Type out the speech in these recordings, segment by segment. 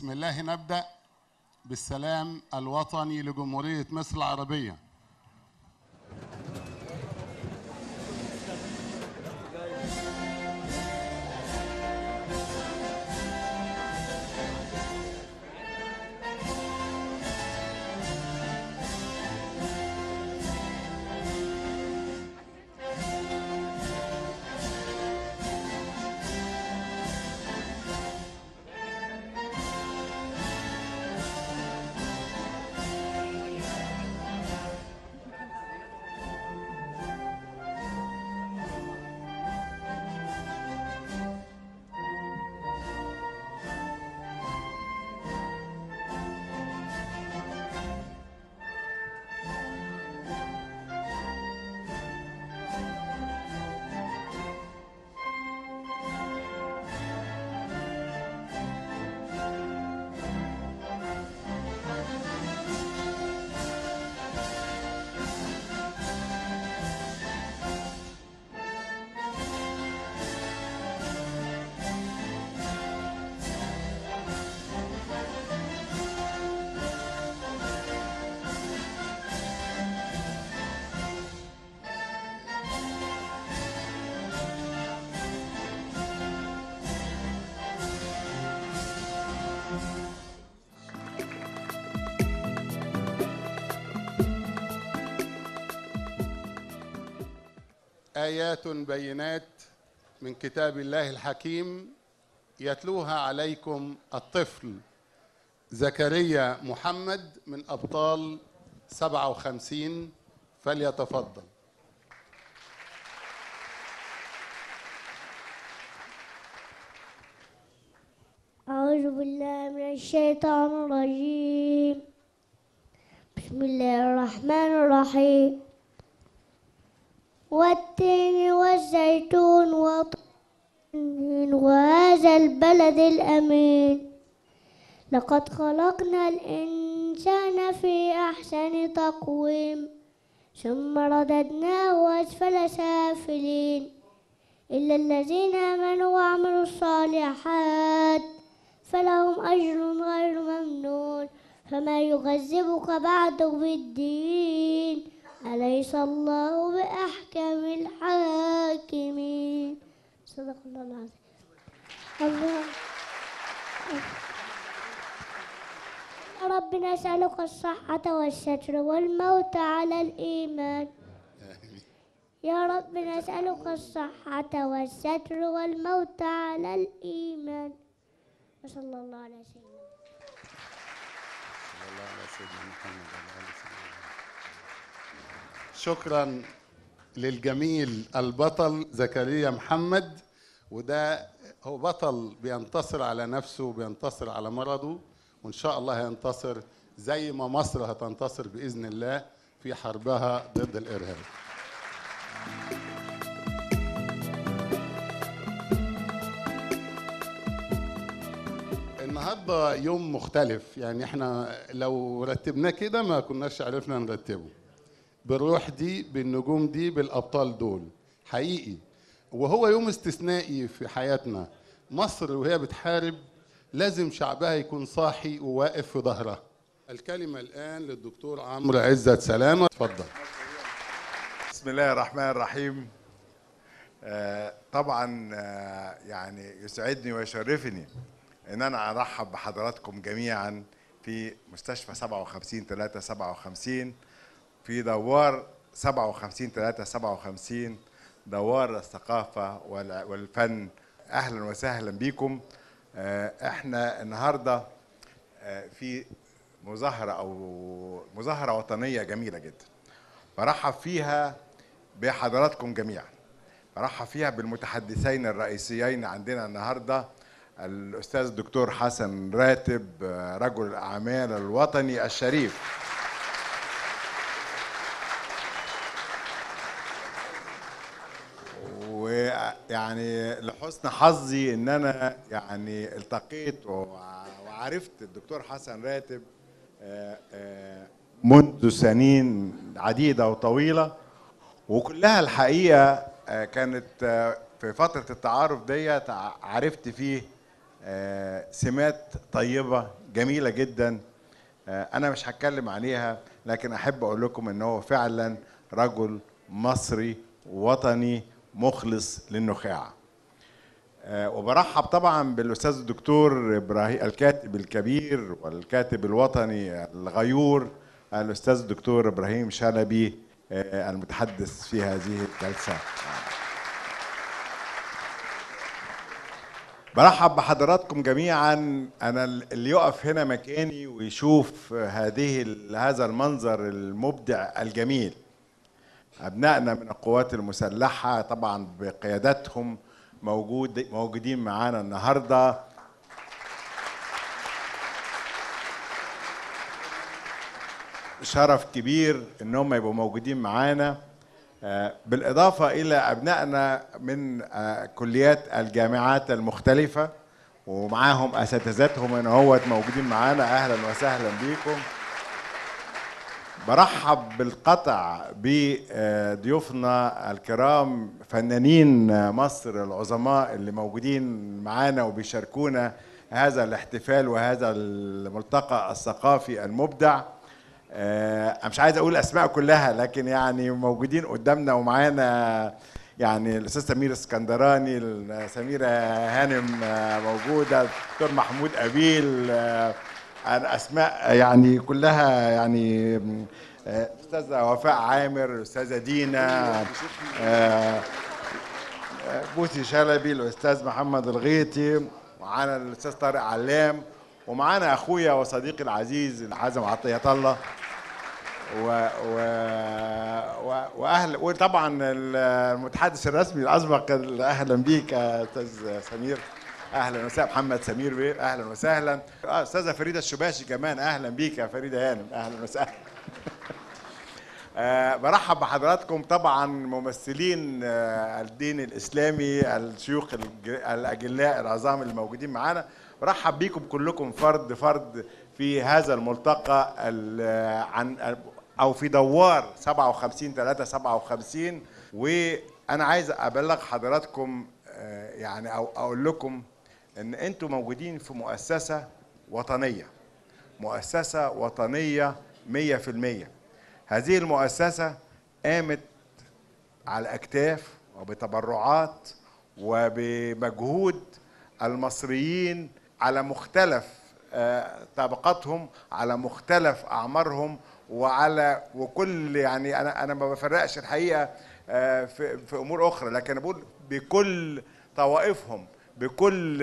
بسم الله نبدأ بالسلام الوطني لجمهورية مصر العربية آيات بينات من كتاب الله الحكيم يتلوها عليكم الطفل زكريا محمد من أبطال 57 فليتفضل أعوذ بالله من الشيطان الرجيم بسم الله الرحمن الرحيم والتين والزيتون وطين وهذا البلد الأمين لقد خلقنا الإنسان في أحسن تقويم ثم رددناه أسفل سافلين إلا الذين آمنوا وعملوا الصالحات فلهم أجر غير ممنون فما يكذبك بعد بالدين أليس الله بأحكم الحاكمين صدق الله العظيم الله يا رب نسألك الصحة والستر والموت على الإيمان يا رب نسألك الصحة والستر والموت على الإيمان وصلى الله على سيدنا شكرا للجميل البطل زكريا محمد وده هو بطل بينتصر على نفسه وبينتصر على مرضه وان شاء الله هينتصر زي ما مصر هتنتصر باذن الله في حربها ضد الارهاب النهارده يوم مختلف يعني احنا لو رتبناه كده ما كناش عرفنا نرتبه بالروح دي بالنجوم دي بالابطال دول حقيقي وهو يوم استثنائي في حياتنا مصر وهي بتحارب لازم شعبها يكون صاحي وواقف في ظهرها الكلمة الآن للدكتور عمرو عزت سلامة اتفضل بسم الله الرحمن الرحيم آه، طبعا آه، يعني يسعدني ويشرفني ان انا ارحب بحضراتكم جميعا في مستشفى 57 3 57 في دوار 57 3 57 دوار الثقافة والع- والفن اهلا وسهلا بكم آه، احنا النهارده آه، في مظاهرة او مظاهرة وطنية جميلة جدا برحب فيها بحضراتكم جميعا برحب فيها بالمتحدثين الرئيسيين عندنا النهارده الاستاذ الدكتور حسن راتب آه، رجل الاعمال الوطني الشريف ويعني لحسن حظي ان انا يعني التقيت وع- وعرفت الدكتور حسن راتب آه، آه، منذ سنين عديده وطويله وكلها الحقيقه آه، كانت آه، في فتره التعارف ديت ع- عرفت فيه آه، سمات طيبة جميلة جدا آه، أنا مش هتكلم عليها لكن أحب أقول لكم إن هو فعلا رجل مصري وطني مخلص للنخاع آه، وبرحب طبعا بالاستاذ الدكتور ابراهيم الكاتب الكبير والكاتب الوطني الغيور الاستاذ الدكتور ابراهيم شلبي آه، المتحدث في هذه الجلسه برحب بحضراتكم جميعا انا اللي يقف هنا مكاني ويشوف هذه هذا المنظر المبدع الجميل ابنائنا من القوات المسلحه طبعا بقيادتهم موجود موجودين معانا النهارده شرف كبير ان هم يبقوا موجودين معانا آه، بالاضافه الى ابنائنا من آه، كليات الجامعات المختلفه ومعاهم اساتذتهم ان هو موجودين معانا اهلا وسهلا بيكم برحب بالقطع بضيوفنا الكرام فنانين مصر العظماء اللي موجودين معانا وبيشاركونا هذا الاحتفال وهذا الملتقى الثقافي المبدع آه، انا مش عايز اقول اسماء كلها لكن يعني موجودين قدامنا ومعانا يعني الاستاذ سمير اسكندراني سميره هانم آه، موجوده الدكتور محمود ابيل آه، أنا اسماء يعني كلها يعني آه، استاذه وفاء عامر استاذه دينا آه، آه، بوسي شلبي الاستاذ محمد الغيطي معانا الاستاذ طارق علام ومعانا اخويا وصديقي العزيز الحازم عطيه الله و و و واهل وطبعا المتحدث الرسمي الاسبق اهلا بيك يا استاذ سمير اهلا وسهلا محمد سمير بيه اهلا وسهلا اه استاذه فريده الشباشي كمان اهلا بيك يا فريده هانم اهلا وسهلا آه، برحب بحضراتكم طبعا ممثلين آه، الدين الاسلامي الشيوخ الج- الاجلاء العظام اللي موجودين معانا برحب بيكم كلكم فرد فرد في هذا الملتقى ال- عن او في دوار 57 3 57 وانا عايز ابلغ حضراتكم آه، يعني او اقول لكم ان انتم موجودين في مؤسسه وطنيه مؤسسه وطنيه 100% هذه المؤسسة قامت على أكتاف وبتبرعات وبمجهود المصريين على مختلف آه، طبقاتهم على مختلف أعمارهم وعلى وكل يعني أنا أنا ما بفرقش الحقيقة آه، في في أمور أخرى لكن أنا بقول بكل طوائفهم بكل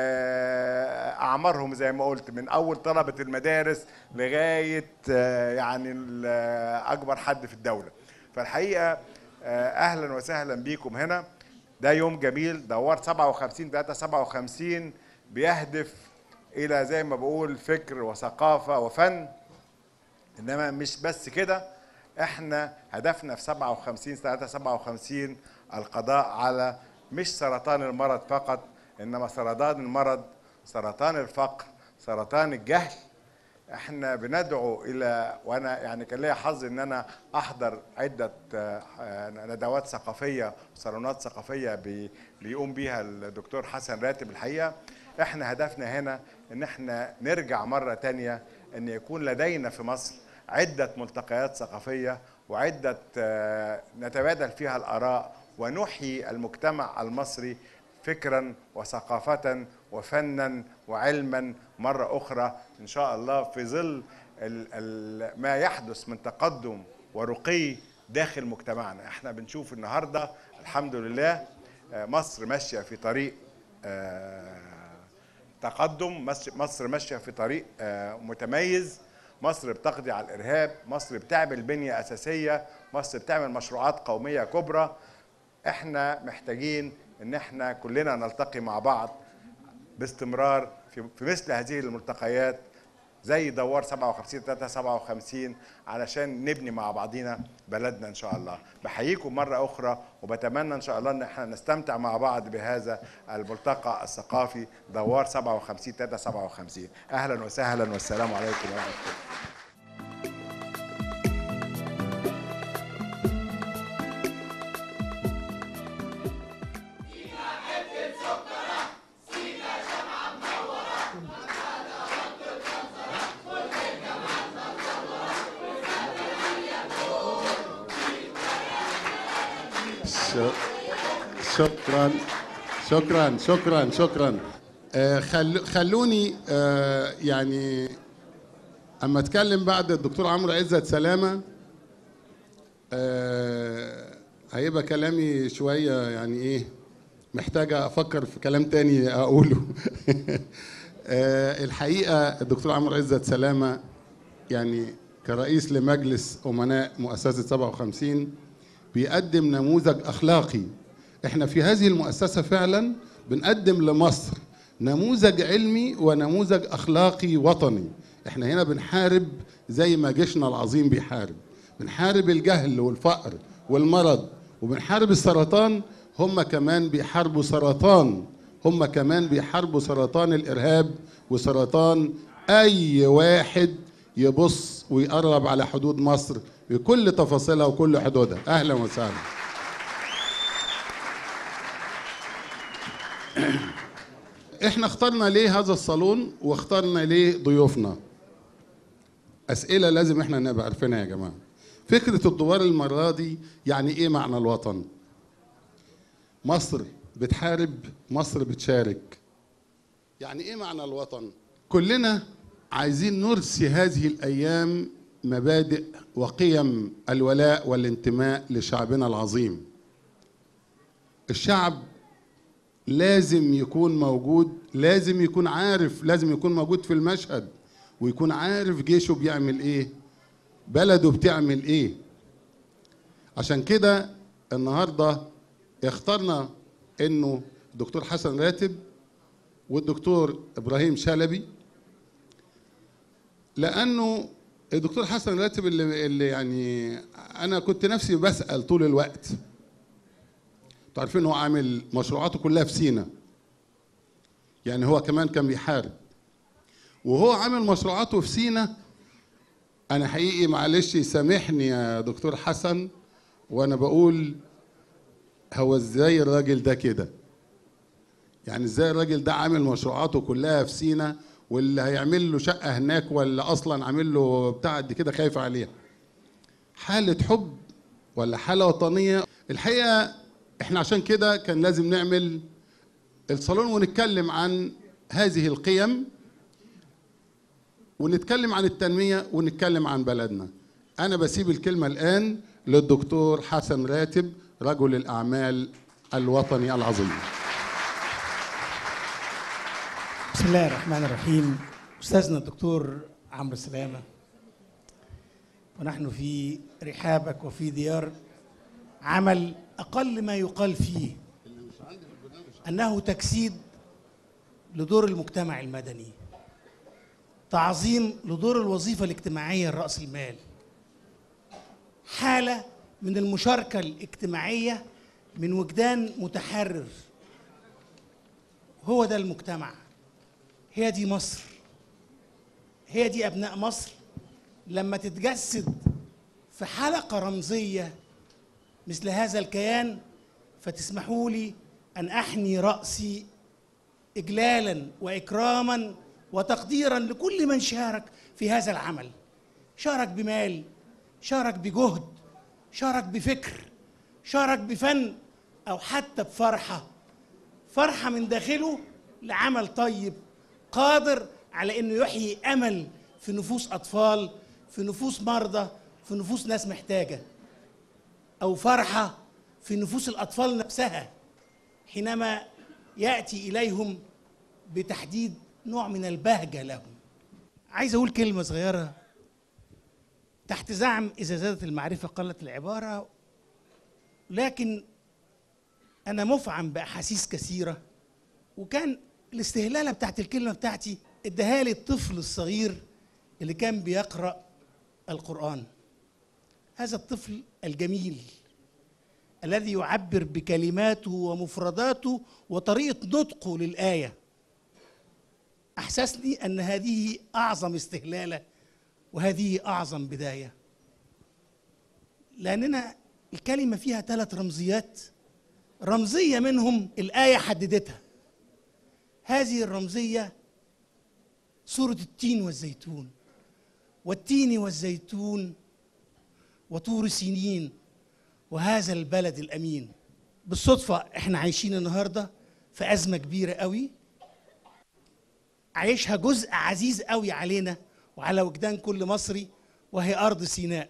آه، اعمارهم زي ما قلت من اول طلبه المدارس لغايه آه، يعني ال- آه، اكبر حد في الدوله فالحقيقه آه، اهلا وسهلا بيكم هنا ده يوم جميل دوار 57 3 57 بيهدف الى زي ما بقول فكر وثقافه وفن انما مش بس كده احنا هدفنا في 57 3 57 القضاء على مش سرطان المرض فقط انما سرطان المرض سرطان الفقر سرطان الجهل احنا بندعو الى وانا يعني كان ليا حظ ان انا احضر عده آه، آه، ندوات ثقافيه وصالونات ثقافيه بي- بيقوم بيها الدكتور حسن راتب الحقيقه احنا هدفنا هنا ان احنا نرجع مره تانية ان يكون لدينا في مصر عده ملتقيات ثقافيه وعده آه، نتبادل فيها الاراء ونحيي المجتمع المصري فكرا وثقافة وفنا وعلما مرة أخرى إن شاء الله في ظل ال ال ما يحدث من تقدم ورقي داخل مجتمعنا احنا بنشوف النهاردة الحمد لله آه، مصر ماشية في طريق آه، تقدم مصر- مصر ماشيه في طريق آه، متميز مصر بتقضي على الارهاب مصر بتعمل بنيه اساسيه مصر بتعمل مشروعات قوميه كبرى احنا محتاجين ان احنا كلنا نلتقي مع بعض باستمرار في في مثل هذه الملتقيات زي دوار 57 3 57 علشان نبني مع بعضينا بلدنا ان شاء الله بحييكم مره اخرى وبتمنى ان شاء الله ان احنا نستمتع مع بعض بهذا الملتقى الثقافي دوار 57 3 57 اهلا وسهلا والسلام عليكم ورحمه الله ش- شكرا شكرا شكرا شكرا آه، خل- خلوني آه، يعني اما اتكلم بعد الدكتور عمرو عزت سلامه آه، هيبقى كلامي شويه يعني ايه محتاجه افكر في كلام تاني اقوله آه، الحقيقه الدكتور عمرو عزت سلامه يعني كرئيس لمجلس امناء مؤسسه 57 بيقدم نموذج اخلاقي احنا في هذه المؤسسه فعلا بنقدم لمصر نموذج علمي ونموذج اخلاقي وطني احنا هنا بنحارب زي ما جيشنا العظيم بيحارب بنحارب الجهل والفقر والمرض وبنحارب السرطان هم كمان بيحاربوا سرطان هم كمان بيحاربوا سرطان الارهاب وسرطان اي واحد يبص ويقرب على حدود مصر بكل تفاصيلها وكل حدودها اهلا وسهلا احنا اخترنا ليه هذا الصالون واخترنا ليه ضيوفنا اسئله لازم احنا نبقى عارفينها يا جماعه فكره الدوار المره دي يعني ايه معنى الوطن مصر بتحارب مصر بتشارك يعني ايه معنى الوطن كلنا عايزين نرسي هذه الايام مبادئ وقيم الولاء والانتماء لشعبنا العظيم الشعب لازم يكون موجود لازم يكون عارف لازم يكون موجود في المشهد ويكون عارف جيشه بيعمل ايه بلده بتعمل ايه عشان كده النهارده اخترنا انه الدكتور حسن راتب والدكتور ابراهيم شلبي لانه الدكتور حسن راتب اللي, اللي يعني انا كنت نفسي بسال طول الوقت انتوا عارفين هو عامل مشروعاته كلها في سينا يعني هو كمان كان بيحارب وهو عامل مشروعاته في سينا انا حقيقي معلش سامحني يا دكتور حسن وانا بقول هو ازاي الراجل ده كده يعني ازاي الراجل ده عامل مشروعاته كلها في سينا واللي هيعمل له شقه هناك ولا اصلا عامل له بتاع قد كده خايف عليها حاله حب ولا حاله وطنيه الحقيقه احنا عشان كده كان لازم نعمل الصالون ونتكلم عن هذه القيم ونتكلم عن التنميه ونتكلم عن بلدنا انا بسيب الكلمه الان للدكتور حسن راتب رجل الاعمال الوطني العظيم بسم الله الرحمن الرحيم استاذنا الدكتور عمرو سلامه ونحن في رحابك وفي ديار عمل اقل ما يقال فيه انه تجسيد لدور المجتمع المدني تعظيم لدور الوظيفه الاجتماعيه لراس المال حاله من المشاركه الاجتماعيه من وجدان متحرر هو ده المجتمع هي دي مصر هي دي ابناء مصر لما تتجسد في حلقه رمزيه مثل هذا الكيان فتسمحوا لي ان احني راسي اجلالا واكراما وتقديرا لكل من شارك في هذا العمل شارك بمال شارك بجهد شارك بفكر شارك بفن او حتى بفرحه فرحه من داخله لعمل طيب قادر على انه يحيي امل في نفوس اطفال في نفوس مرضى في نفوس ناس محتاجه او فرحه في نفوس الاطفال نفسها حينما ياتي اليهم بتحديد نوع من البهجه لهم عايز اقول كلمه صغيره تحت زعم اذا زادت المعرفه قلت العباره لكن انا مفعم باحاسيس كثيره وكان الاستهلاله بتاعت الكلمه بتاعتي اداها لي الطفل الصغير اللي كان بيقرا القران هذا الطفل الجميل الذي يعبر بكلماته ومفرداته وطريقه نطقه للايه احسسني ان هذه اعظم استهلاله وهذه اعظم بدايه لاننا الكلمه فيها ثلاث رمزيات رمزيه منهم الايه حددتها هذه الرمزيه سوره التين والزيتون والتين والزيتون وطور سينين وهذا البلد الامين بالصدفة احنا عايشين النهاردة في أزمة كبيرة قوي عايشها جزء عزيز قوي علينا وعلى وجدان كل مصري وهي أرض سيناء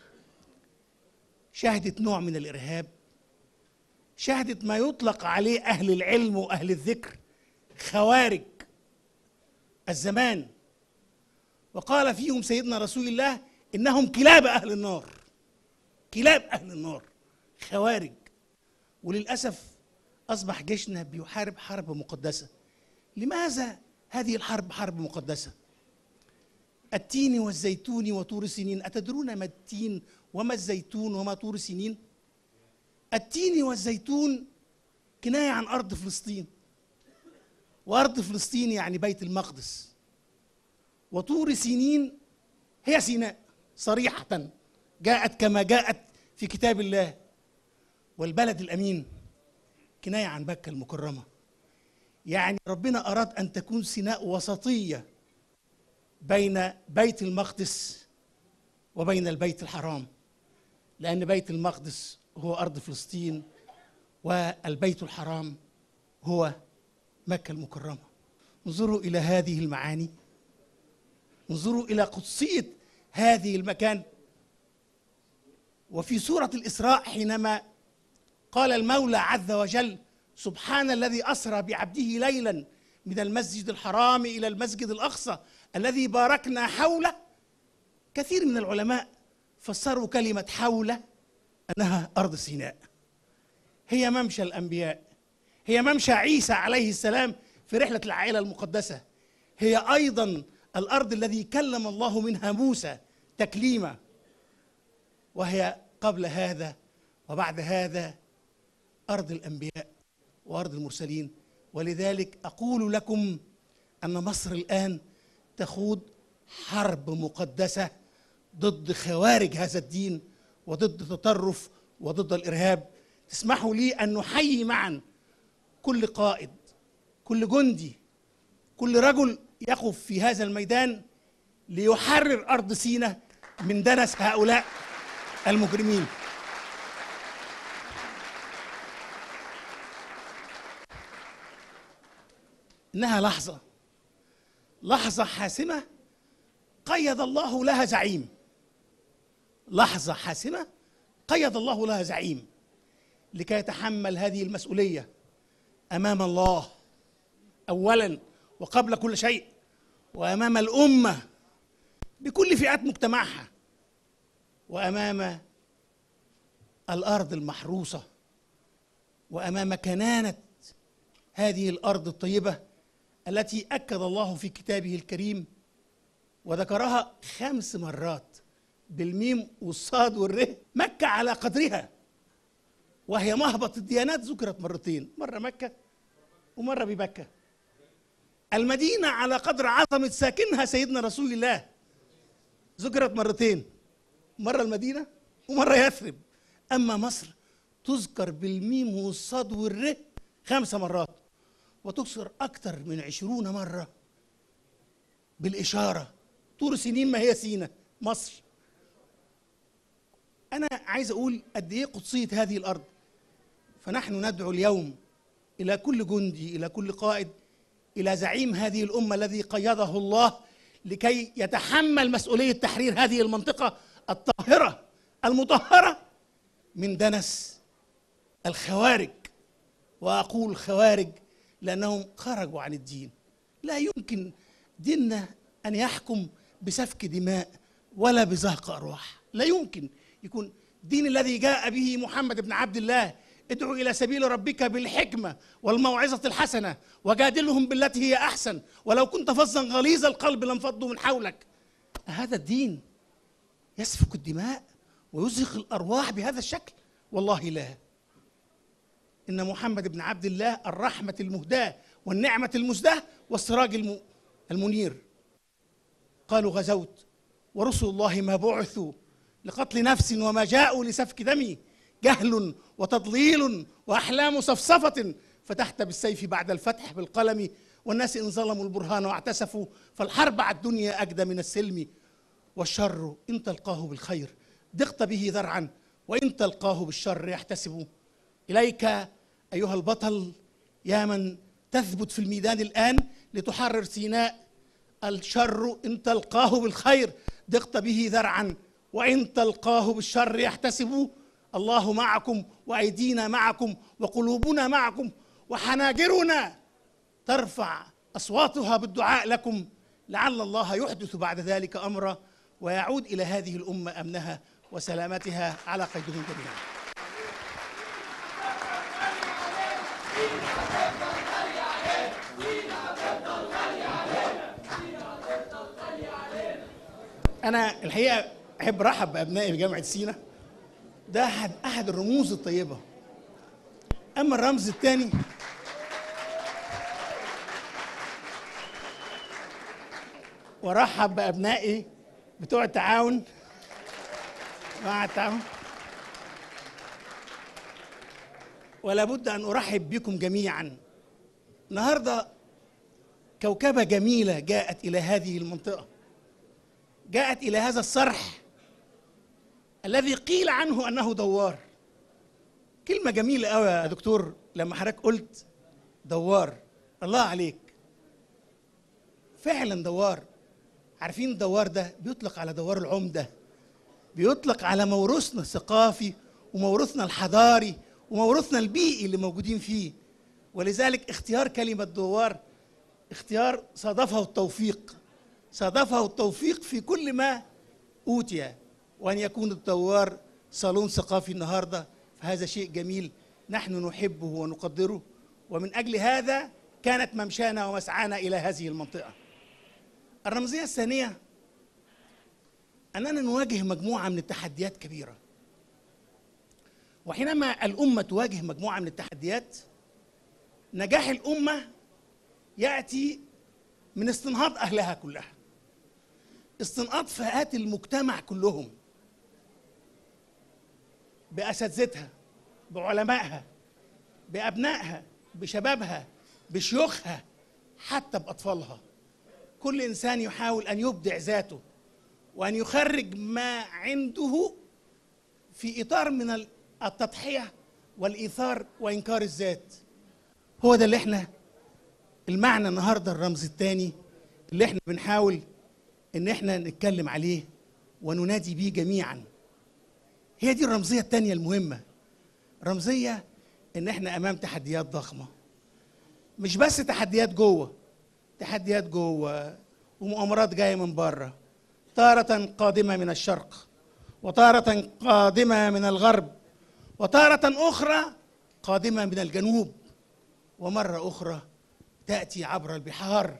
شهدت نوع من الإرهاب شهدت ما يطلق عليه أهل العلم وأهل الذكر خوارج الزمان وقال فيهم سيدنا رسول الله إنهم كلاب أهل النار كلاب أهل النار خوارج وللأسف أصبح جيشنا بيحارب حرب مقدسة لماذا هذه الحرب حرب مقدسة التين والزيتون وطور سنين أتدرون ما التين وما الزيتون وما طور سنين التين والزيتون كناية عن أرض فلسطين وأرض فلسطين يعني بيت المقدس وطور سنين هي سيناء صريحة جاءت كما جاءت في كتاب الله والبلد الأمين كناية عن مكة المكرمة يعني ربنا أراد أن تكون سيناء وسطية بين بيت المقدس وبين البيت الحرام لأن بيت المقدس هو أرض فلسطين والبيت الحرام هو مكة المكرمة انظروا إلى هذه المعاني انظروا إلى قدسية هذه المكان وفي سورة الإسراء حينما قال المولى عز وجل سبحان الذي أسرى بعبده ليلا من المسجد الحرام إلى المسجد الأقصى الذي باركنا حوله كثير من العلماء فسروا كلمة حوله أنها أرض سيناء هي ممشى الأنبياء هي ممشى عيسى عليه السلام في رحلة العائلة المقدسة هي أيضا الأرض الذي كلم الله منها موسى تكليما وهي قبل هذا وبعد هذا أرض الأنبياء وأرض المرسلين ولذلك أقول لكم أن مصر الآن تخوض حرب مقدسة ضد خوارج هذا الدين وضد التطرف وضد الإرهاب تسمحوا لي أن نحيي معا كل قائد كل جندي كل رجل يقف في هذا الميدان ليحرر أرض سيناء من دنس هؤلاء المجرمين إنها لحظة لحظة حاسمة قيد الله لها زعيم لحظة حاسمة قيد الله لها زعيم لكي يتحمل هذه المسؤولية أمام الله أولا وقبل كل شيء وأمام الأمة بكل فئات مجتمعها وأمام الأرض المحروسة وأمام كنانة هذه الأرض الطيبة التي أكد الله في كتابه الكريم وذكرها خمس مرات بالميم والصاد والره مكة على قدرها وهي مهبط الديانات ذكرت مرتين مرة مكة ومرة بمكة المدينة على قدر عظمة ساكنها سيدنا رسول الله ذكرت مرتين مرة المدينة ومرة يثرب أما مصر تذكر بالميم والصاد والره خمس مرات وتكسر أكثر من عشرون مرة بالإشارة طول سنين ما هي سينا مصر أنا عايز أقول قد إيه قدسية هذه الأرض فنحن ندعو اليوم إلى كل جندي إلى كل قائد إلى زعيم هذه الأمة الذي قيده الله لكي يتحمل مسؤولية تحرير هذه المنطقة الطاهرة المطهرة من دنس الخوارج وأقول خوارج لأنهم خرجوا عن الدين لا يمكن ديننا أن يحكم بسفك دماء ولا بزهق أرواح لا يمكن يكون الدين الذي جاء به محمد بن عبد الله ادعو إلى سبيل ربك بالحكمة والموعظة الحسنة وجادلهم بالتي هي أحسن ولو كنت فظا غليظ القلب لانفضوا من حولك هذا الدين يسفك الدماء ويزهق الأرواح بهذا الشكل والله لا إن محمد بن عبد الله الرحمة المهداة والنعمة المزداة والسراج الم- المنير قالوا غزوت ورسل الله ما بعثوا لقتل نفس وما جاءوا لسفك دم جهل وتضليل واحلام صفصفه فتحت بالسيف بعد الفتح بالقلم والناس ان ظلموا البرهان واعتسفوا فالحرب على الدنيا اجدى من السلم والشر ان تلقاه بالخير ضغط به ذرعا وان تلقاه بالشر يحتسب اليك ايها البطل يا من تثبت في الميدان الان لتحرر سيناء الشر ان تلقاه بالخير ضقت به ذرعا وان تلقاه بالشر يحتسب الله معكم وايدينا معكم وقلوبنا معكم وحناجرنا ترفع اصواتها بالدعاء لكم لعل الله يحدث بعد ذلك امرا ويعود الى هذه الامه امنها وسلامتها على قيدهم جميعا انا الحقيقه احب ارحب بابنائي بجامعه سينا ده احد احد الرموز الطيبه اما الرمز الثاني وارحب بابنائي بتوع التعاون مع التعاون ولا بد ان ارحب بكم جميعا النهارده كوكبه جميله جاءت الى هذه المنطقه جاءت الى هذا الصرح الذي قيل عنه انه دوار كلمه جميله قوي يا دكتور لما حضرتك قلت دوار الله عليك فعلا دوار عارفين الدوار ده بيطلق على دوار العمده بيطلق على موروثنا الثقافي وموروثنا الحضاري وموروثنا البيئي اللي موجودين فيه ولذلك اختيار كلمه دوار اختيار صادفه التوفيق صادفه التوفيق في كل ما اوتي وان يكون الدوار صالون ثقافي النهارده فهذا شيء جميل نحن نحبه ونقدره ومن اجل هذا كانت ممشانا ومسعانا الى هذه المنطقه الرمزيه الثانيه اننا نواجه مجموعه من التحديات كبيره وحينما الامه تواجه مجموعه من التحديات نجاح الامه ياتي من استنهاض اهلها كلها استنهاض فئات المجتمع كلهم باساتذتها بعلمائها بابنائها بشبابها بشيوخها حتى باطفالها كل انسان يحاول ان يبدع ذاته وان يخرج ما عنده في اطار من التضحيه والايثار وانكار الذات هو ده اللي احنا المعنى النهارده الرمز الثاني اللي احنا بنحاول ان احنا نتكلم عليه وننادي بيه جميعا هي دي الرمزيه الثانيه المهمه رمزيه ان احنا امام تحديات ضخمه مش بس تحديات جوه تحديات جوه ومؤامرات جايه من بره تارة قادمة من الشرق وتارة قادمة من الغرب وتارة أخرى قادمة من الجنوب ومرة أخرى تأتي عبر البحار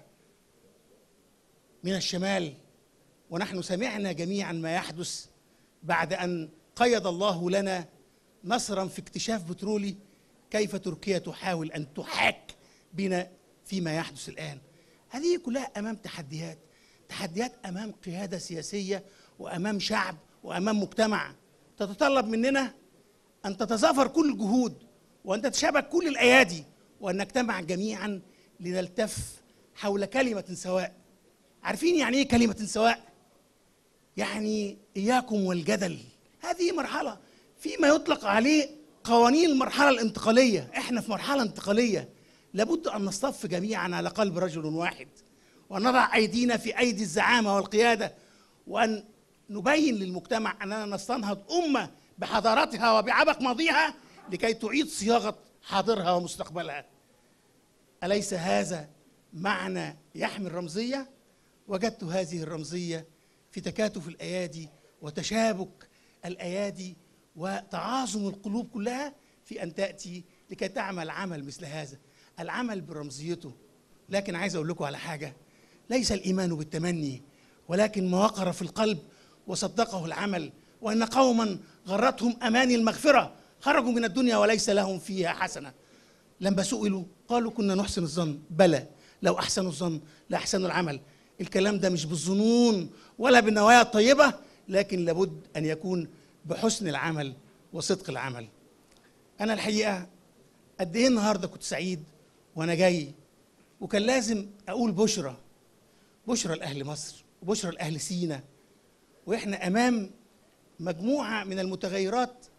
من الشمال ونحن سمعنا جميعا ما يحدث بعد أن قيد الله لنا نصرا في اكتشاف بترولي كيف تركيا تحاول أن تحاك بنا فيما يحدث الآن هذه كلها أمام تحديات تحديات أمام قيادة سياسية وأمام شعب وأمام مجتمع تتطلب مننا أن تتظافر كل الجهود وأن تتشابك كل الأيادي وأن نجتمع جميعا لنلتف حول كلمة سواء عارفين يعني إيه كلمة سواء؟ يعني إياكم والجدل هذه مرحلة فيما يطلق عليه قوانين المرحلة الانتقالية احنا في مرحلة انتقالية لابد أن نصطف جميعا على قلب رجل واحد وأن نضع أيدينا في أيدي الزعامة والقيادة وأن نبين للمجتمع أننا نستنهض أمة بحضارتها وبعبق ماضيها لكي تعيد صياغة حاضرها ومستقبلها أليس هذا معنى يحمل رمزية؟ وجدت هذه الرمزية في تكاتف الأيادي وتشابك الأيادي وتعاظم القلوب كلها في أن تأتي لكي تعمل عمل مثل هذا العمل برمزيته لكن عايز أقول لكم على حاجة ليس الإيمان بالتمني ولكن ما وقر في القلب وصدقه العمل وأن قوما غرتهم أماني المغفرة خرجوا من الدنيا وليس لهم فيها حسنة لما سئلوا قالوا كنا نحسن الظن بلى لو أحسنوا الظن لأحسنوا العمل الكلام ده مش بالظنون ولا بالنوايا الطيبة لكن لابد أن يكون بحسن العمل وصدق العمل أنا الحقيقة قد إيه النهاردة كنت سعيد وأنا جاي وكان لازم أقول بشرى بشرى لأهل مصر وبشرى لأهل سينا وإحنا أمام مجموعة من المتغيرات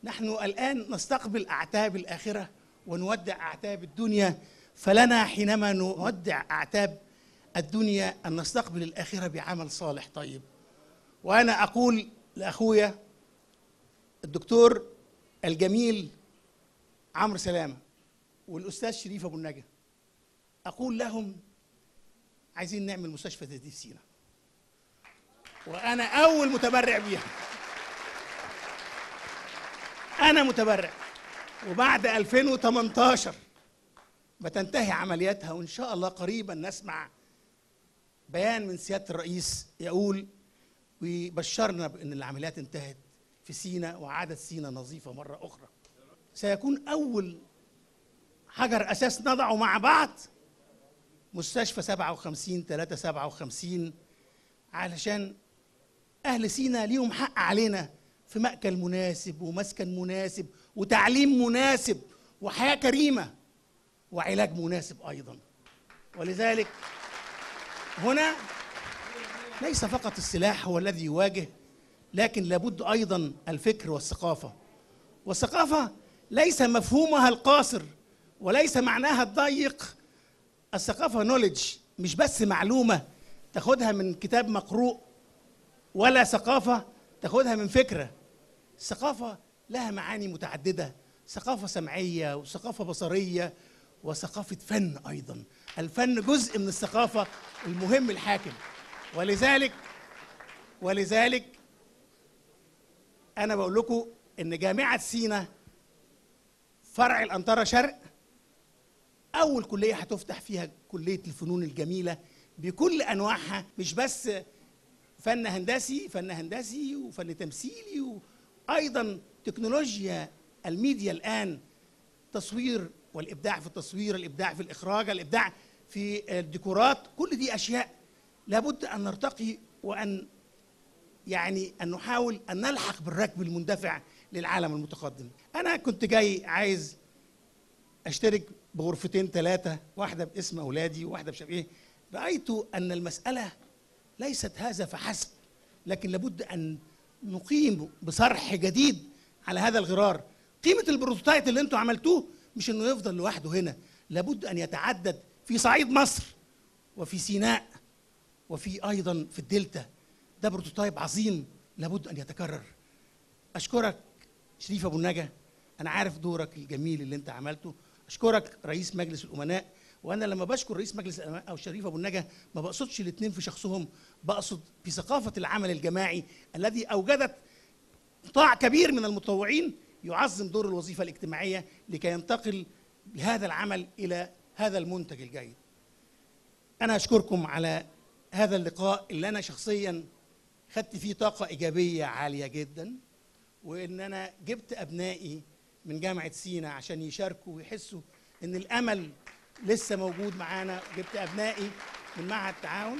نحن الآن نستقبل أعتاب الآخرة ونودع أعتاب الدنيا فلنا حينما نودع أعتاب الدنيا أن نستقبل الآخرة بعمل صالح طيب وأنا أقول لأخويا الدكتور الجميل عمرو سلامة والأستاذ شريف أبو النجا أقول لهم عايزين نعمل مستشفى زي دي في سينا وأنا أول متبرع بيها أنا متبرع وبعد 2018 بتنتهي عملياتها وإن شاء الله قريبا نسمع بيان من سيادة الرئيس يقول ويبشرنا بأن العمليات انتهت في سينا وعادت سينا نظيفة مرة أخرى سيكون أول حجر أساس نضعه مع بعض مستشفى 57 3 57 علشان أهل سينا ليهم حق علينا في مأكل مناسب ومسكن مناسب وتعليم مناسب وحياة كريمة وعلاج مناسب أيضا ولذلك هنا ليس فقط السلاح هو الذي يواجه لكن لابد ايضا الفكر والثقافه والثقافه ليس مفهومها القاصر وليس معناها الضيق الثقافه نوليدج مش بس معلومه تاخدها من كتاب مقروء ولا ثقافه تاخدها من فكره الثقافه لها معاني متعدده ثقافه سمعيه وثقافه بصريه وثقافه فن ايضا الفن جزء من الثقافه المهم الحاكم ولذلك ولذلك انا بقول لكم ان جامعه سينا فرع الانطره شرق اول كليه هتفتح فيها كليه الفنون الجميله بكل انواعها مش بس فن هندسي فن هندسي وفن تمثيلي وايضا تكنولوجيا الميديا الان تصوير والابداع في التصوير الابداع في الاخراج الابداع في الديكورات كل دي اشياء لابد ان نرتقي وان يعني ان نحاول ان نلحق بالركب المندفع للعالم المتقدم انا كنت جاي عايز اشترك بغرفتين ثلاثه واحده باسم اولادي وواحده بشبه ايه رايت ان المساله ليست هذا فحسب لكن لابد ان نقيم بصرح جديد على هذا الغرار قيمه البروتوتايب اللي انتم عملتوه مش انه يفضل لوحده هنا لابد ان يتعدد في صعيد مصر وفي سيناء وفي ايضا في الدلتا ده بروتوتايب عظيم لابد ان يتكرر اشكرك شريف ابو النجا انا عارف دورك الجميل اللي انت عملته اشكرك رئيس مجلس الامناء وانا لما بشكر رئيس مجلس الامناء او شريف ابو النجا ما بقصدش الاثنين في شخصهم بقصد في ثقافه العمل الجماعي الذي اوجدت قطاع كبير من المتطوعين يعظم دور الوظيفه الاجتماعيه لكي ينتقل بهذا العمل الى هذا المنتج الجيد انا اشكركم على هذا اللقاء اللي انا شخصيا خدت فيه طاقه ايجابيه عاليه جدا وان انا جبت ابنائي من جامعه سينا عشان يشاركوا ويحسوا ان الامل لسه موجود معانا جبت ابنائي من معهد التعاون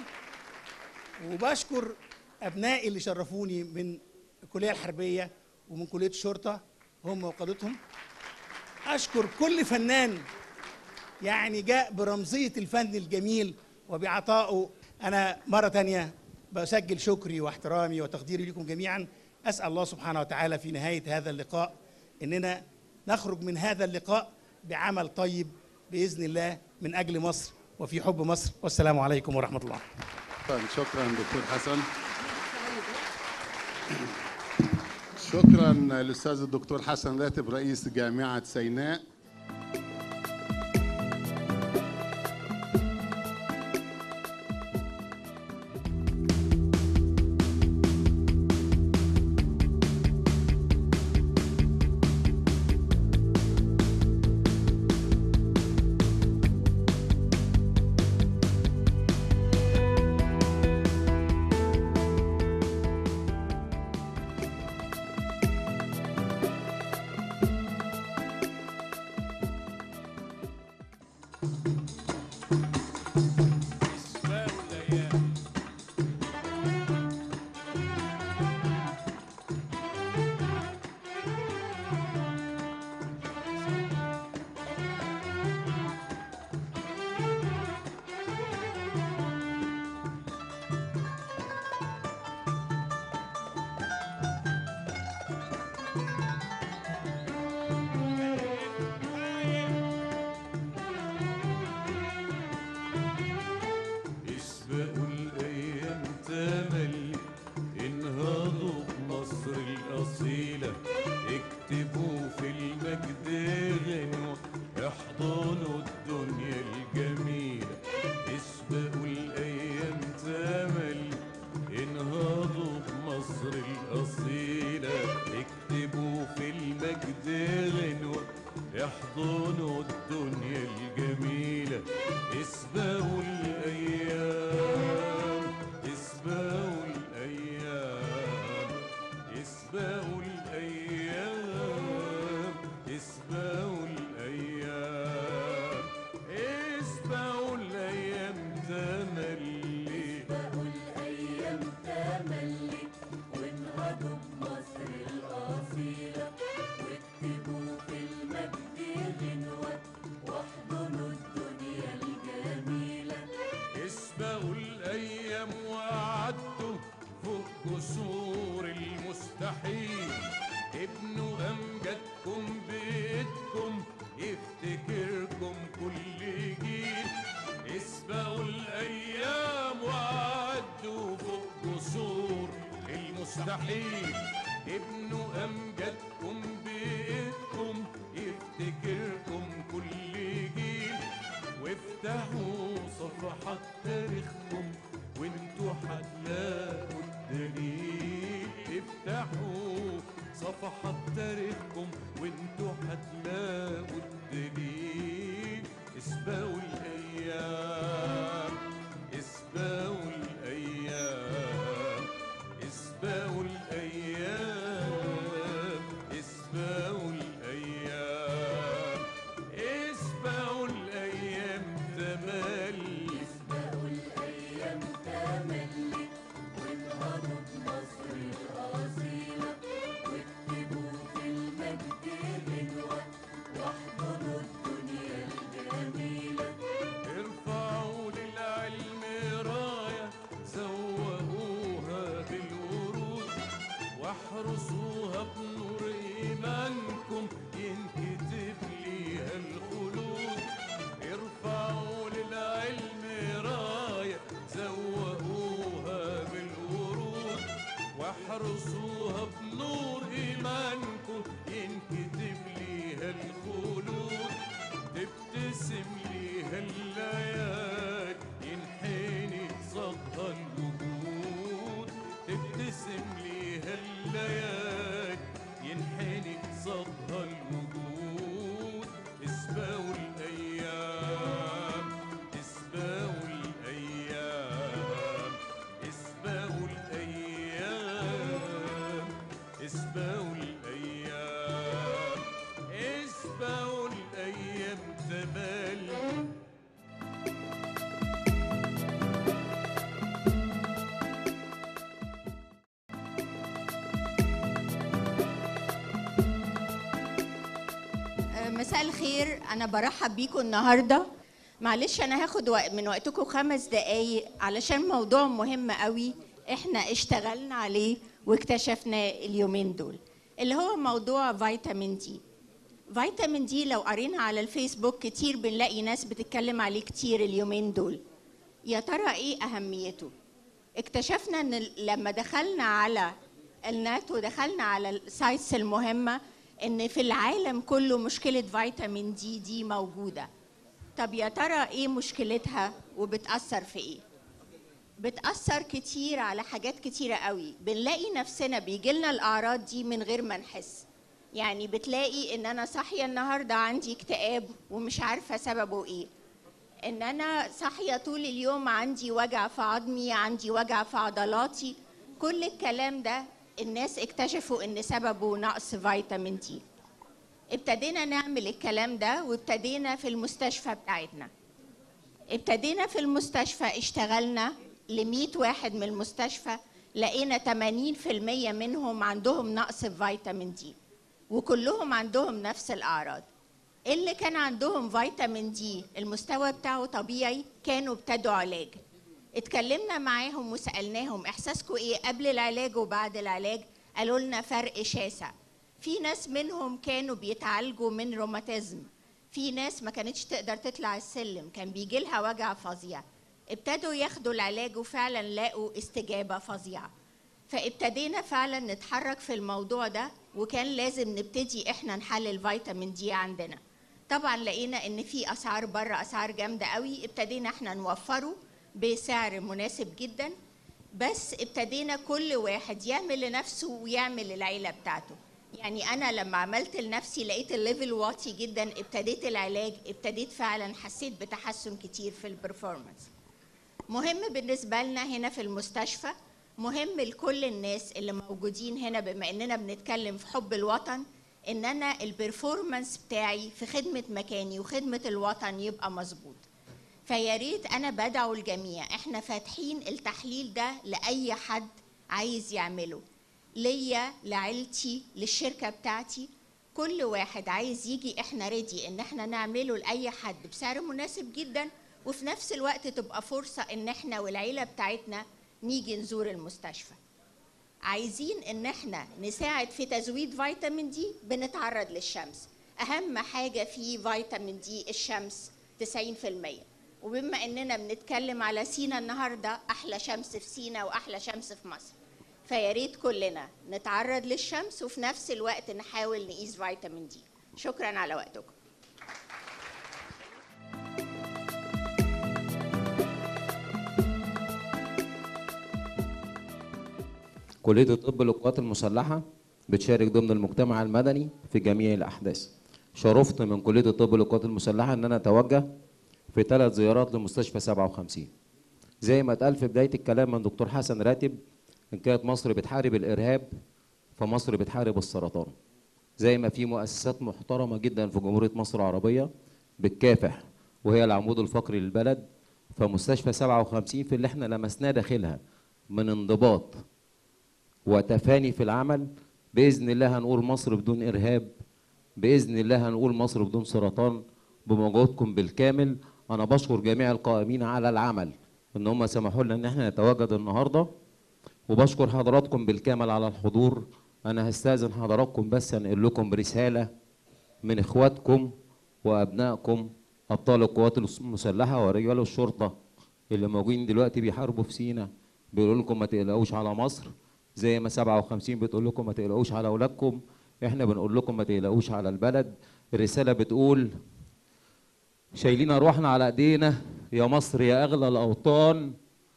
وبشكر ابنائي اللي شرفوني من الكليه الحربيه ومن كليه الشرطه هم وقادتهم اشكر كل فنان يعني جاء برمزيه الفن الجميل وبعطائه انا مره تانية بسجل شكري واحترامي وتقديري لكم جميعا اسال الله سبحانه وتعالى في نهايه هذا اللقاء اننا نخرج من هذا اللقاء بعمل طيب باذن الله من اجل مصر وفي حب مصر والسلام عليكم ورحمه الله طيب شكرا دكتور حسن شكرا الاستاذ الدكتور حسن راتب رئيس جامعه سيناء تملي انهضوا بمصر الأصيلة اكتبوا في المجد غنوة احضنوا الدنيا الجميلة اسبقوا الأيام تملي انهضوا بمصر الأصيلة اكتبوا في المجد غنوة احضنوا الدنيا الجميلة اسبقوا الأيام اسبقوا الأيام اسبقوا الأيام اسبقوا الأيام اسبقوا الأيام تملي بقوا الأيام تملي وانهضوا بمصر الأصيلة واكتبوا في المجد غنوة واحضنوا الدنيا الجميلة اسبقوا الايام وعدوا فوق جسور المستحيل ابنوا امجدكم بايدكم يفتكركم كل جيل اسبقوا الايام وعدوا فوق جسور المستحيل ابنوا امجدكم بايدكم يفتكركم كل جيل وافتحوا صفحات تاريخكم وانتوا هتلاقوا الدليل افتحوا صفحات تاريخكم وانتوا هتلاقوا الدليل اسبقوا الايام اسبقوا الايام اسبقوا الايام اسبقوا الايام اسبقوا الايام تملي بقوا الأيام تملي وانهضوا بمصر الأصيلة واكتبوا في المجد غنوة واحضنوا الدنيا الجميلة ارفعوا للعلم راية زوقوها بالورود واحرسوها بنور إيمانكم ينكتب ليها الخلود ارفعوا للعلم راية زوقوها بالورود واحرسوها بنور إيمانكم ينكتب ليها الخلود تبتسم ليها الليالي ينحني صدها الوجود تبتسم ليها الليالي ينحني صدها الوجود اسبقوا الايام اسبقوا الايام اسبقوا الايام اسبقوا الايام اسبقوا الايام تملي مساء الخير انا برحب بيكم النهارده معلش انا هاخد وق- من وقتكم خمس دقايق علشان موضوع مهم قوي احنا اشتغلنا عليه واكتشفناه اليومين دول اللي هو موضوع فيتامين دي فيتامين دي لو قرينا على الفيسبوك كتير بنلاقي ناس بتتكلم عليه كتير اليومين دول يا ترى ايه اهميته اكتشفنا ان لما دخلنا على النت ودخلنا على السايتس المهمه ان في العالم كله مشكله فيتامين دي دي موجوده طب يا ترى ايه مشكلتها وبتاثر في ايه بتاثر كتير على حاجات كتيره قوي بنلاقي نفسنا بيجيلنا الاعراض دي من غير ما نحس يعني بتلاقي ان انا صاحيه النهارده عندي اكتئاب ومش عارفه سببه ايه ان انا صاحيه طول اليوم عندي وجع في عظمي عندي وجع في عضلاتي كل الكلام ده الناس اكتشفوا ان سببه نقص فيتامين دي ابتدينا نعمل الكلام ده وابتدينا في المستشفى بتاعتنا ابتدينا في المستشفى اشتغلنا ل 100 واحد من المستشفى لقينا 80% منهم عندهم نقص في فيتامين دي وكلهم عندهم نفس الاعراض اللي كان عندهم فيتامين دي المستوى بتاعه طبيعي كانوا ابتدوا علاج اتكلمنا معاهم وسالناهم احساسكم ايه قبل العلاج وبعد العلاج قالوا لنا فرق شاسع في ناس منهم كانوا بيتعالجوا من روماتيزم في ناس ما كانتش تقدر تطلع السلم كان بيجي لها وجع فظيع ابتدوا ياخدوا العلاج وفعلا لقوا استجابة فظيعة فابتدينا فعلا نتحرك في الموضوع ده وكان لازم نبتدي احنا نحلل فيتامين دي عندنا طبعا لقينا ان في اسعار بره اسعار جامده قوي ابتدينا احنا نوفره بسعر مناسب جدا بس ابتدينا كل واحد يعمل لنفسه ويعمل للعيله بتاعته يعني انا لما عملت لنفسي لقيت الليفل واطي جدا ابتديت العلاج ابتديت فعلا حسيت بتحسن كتير في البرفورمانس مهم بالنسبه لنا هنا في المستشفى مهم لكل الناس اللي موجودين هنا بما اننا بنتكلم في حب الوطن ان انا البرفورمانس بتاعي في خدمه مكاني وخدمه الوطن يبقى مظبوط فيا ريت انا بدعو الجميع احنا فاتحين التحليل ده لاي حد عايز يعمله ليا لعيلتي للشركه بتاعتي كل واحد عايز يجي احنا ريدي ان احنا نعمله لاي حد بسعر مناسب جدا وفي نفس الوقت تبقى فرصه ان احنا والعيله بتاعتنا نيجي نزور المستشفى عايزين ان احنا نساعد في تزويد فيتامين دي بنتعرض للشمس اهم حاجه في فيتامين دي الشمس 90% وبما اننا بنتكلم على سينا النهارده احلى شمس في سينا واحلى شمس في مصر فيا ريت كلنا نتعرض للشمس وفي نفس الوقت نحاول نقيس فيتامين دي شكرا على وقتكم كلية الطب للقوات المسلحة بتشارك ضمن المجتمع المدني في جميع الأحداث شرفت من كلية الطب للقوات المسلحة إن أنا أتوجه في ثلاث زيارات لمستشفى 57 زي ما اتقال في بداية الكلام من دكتور حسن راتب إن كانت مصر بتحارب الإرهاب فمصر بتحارب السرطان زي ما في مؤسسات محترمة جدا في جمهورية مصر العربية بتكافح وهي العمود الفقري للبلد فمستشفى 57 في اللي احنا لمسناه داخلها من انضباط وتفاني في العمل باذن الله هنقول مصر بدون ارهاب باذن الله هنقول مصر بدون سرطان بمجهودكم بالكامل انا بشكر جميع القائمين على العمل ان هم سمحوا لنا ان احنا نتواجد النهارده وبشكر حضراتكم بالكامل على الحضور انا هستاذن حضراتكم بس انقل لكم رساله من اخواتكم وابنائكم ابطال القوات المسلحه ورجال الشرطه اللي موجودين دلوقتي بيحاربوا في سينا بيقولوا لكم ما تقلقوش على مصر زي ما 57 بتقول لكم ما تقلقوش على اولادكم احنا بنقول لكم ما تقلقوش على البلد الرساله بتقول شايلين ارواحنا على ايدينا يا مصر يا اغلى الاوطان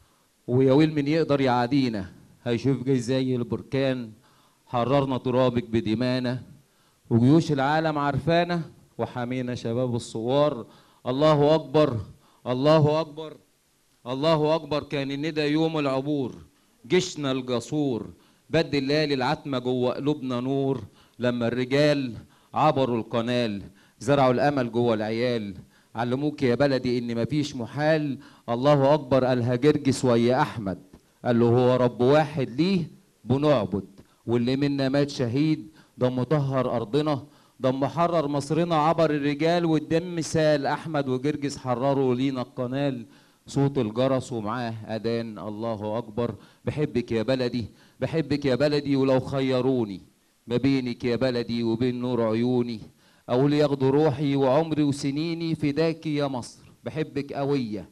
ويا ويل من يقدر يعادينا هيشوف جاي زي البركان حررنا ترابك بدمانا وجيوش العالم عارفانا وحامينا شباب الثوار الله اكبر الله اكبر الله اكبر كان الندى يوم العبور جيشنا الجسور بدل الليالي العتمة جوه قلوبنا نور لما الرجال عبروا القنال زرعوا الامل جوه العيال علموك يا بلدي ان مفيش محال الله اكبر قالها جرجس ويا احمد قال له هو رب واحد ليه بنعبد واللي منا مات شهيد ده مطهر ارضنا ده محرر مصرنا عبر الرجال والدم سال احمد وجرجس حرروا لينا القنال صوت الجرس ومعاه اذان الله اكبر بحبك يا بلدي بحبك يا بلدي ولو خيروني ما بينك يا بلدي وبين نور عيوني او لياخدوا روحي وعمري وسنيني فداك يا مصر بحبك قويه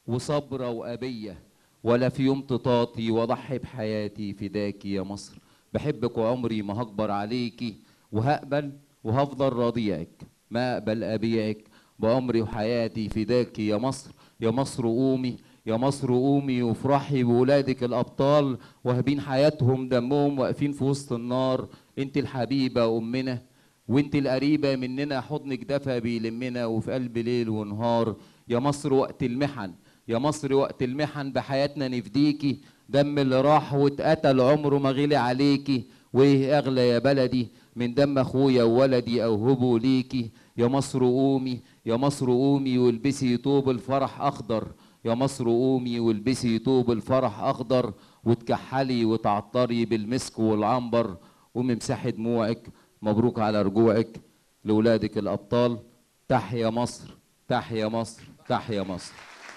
وصبره وابيه ولا في يوم تطاطي واضحي بحياتي فداك يا مصر بحبك وعمري ما هكبر عليكي وهقبل وهفضل رضيعك ما اقبل ابيعك بعمري وحياتي فداك يا مصر يا مصر قومي يا مصر قومي وافرحي بولادك الابطال واهبين حياتهم دمهم واقفين في وسط النار انت الحبيبه امنا وانت القريبه مننا حضنك دفى بيلمنا وفي قلب ليل ونهار يا مصر وقت المحن يا مصر وقت المحن بحياتنا نفديكي دم اللي راح واتقتل عمره ما غلي عليكي وايه اغلى يا بلدي من دم اخويا وولدي اوهبه ليكي يا مصر قومي يا مصر قومي والبسي طوب الفرح اخضر يا مصر قومي والبسي طوب الفرح اخضر وتكحلي وتعطري بالمسك والعنبر وممسحي دموعك مبروك على رجوعك لولادك الابطال تحيا مصر تحيا مصر تحيا مصر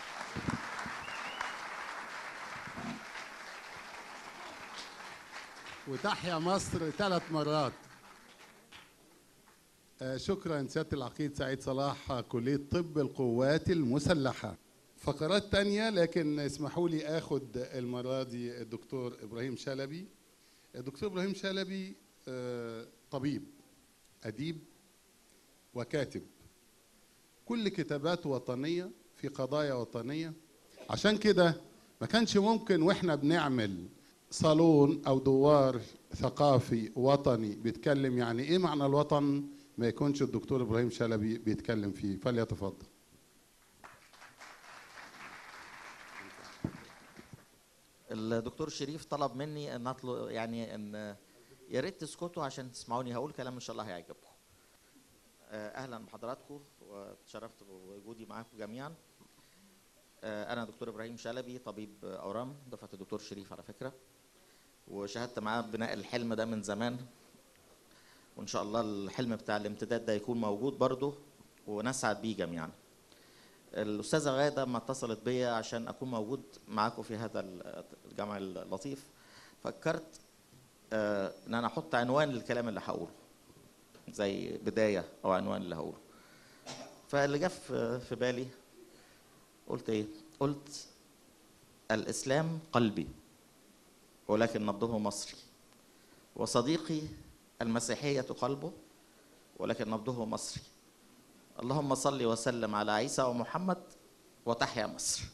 وتحيا مصر ثلاث مرات آه، شكرا سياده العقيد سعيد صلاح كليه طب القوات المسلحه فقرات تانية لكن اسمحوا لي اخد المرة دي الدكتور ابراهيم شلبي الدكتور ابراهيم شلبي آه، طبيب اديب وكاتب كل كتاباته وطنية في قضايا وطنية عشان كده ما كانش ممكن واحنا بنعمل صالون او دوار ثقافي وطني بيتكلم يعني ايه معنى الوطن ما يكونش الدكتور ابراهيم شلبي بيتكلم فيه فليتفضل الدكتور شريف طلب مني ان اطلب يعني ان يا ريت تسكتوا عشان تسمعوني هقول كلام ان شاء الله هيعجبكم. آه، اهلا بحضراتكم وتشرفت بوجودي معاكم جميعا. آه، انا دكتور ابراهيم شلبي طبيب اورام دفعه الدكتور شريف على فكره. وشاهدت معاه بناء الحلم ده من زمان وان شاء الله الحلم بتاع الامتداد ده يكون موجود برضه ونسعد بيه جميعا. الاستاذه غاده ما اتصلت بيا عشان اكون موجود معاكم في هذا الجمع اللطيف فكرت آه، ان انا احط عنوان للكلام اللي هقوله زي بدايه او عنوان اللي هقوله فاللي جه في في بالي قلت ايه قلت الاسلام قلبي ولكن نبضه مصري وصديقي المسيحيه قلبه ولكن نبضه مصري اللهم صل وسلم على عيسى ومحمد وتحيا مصر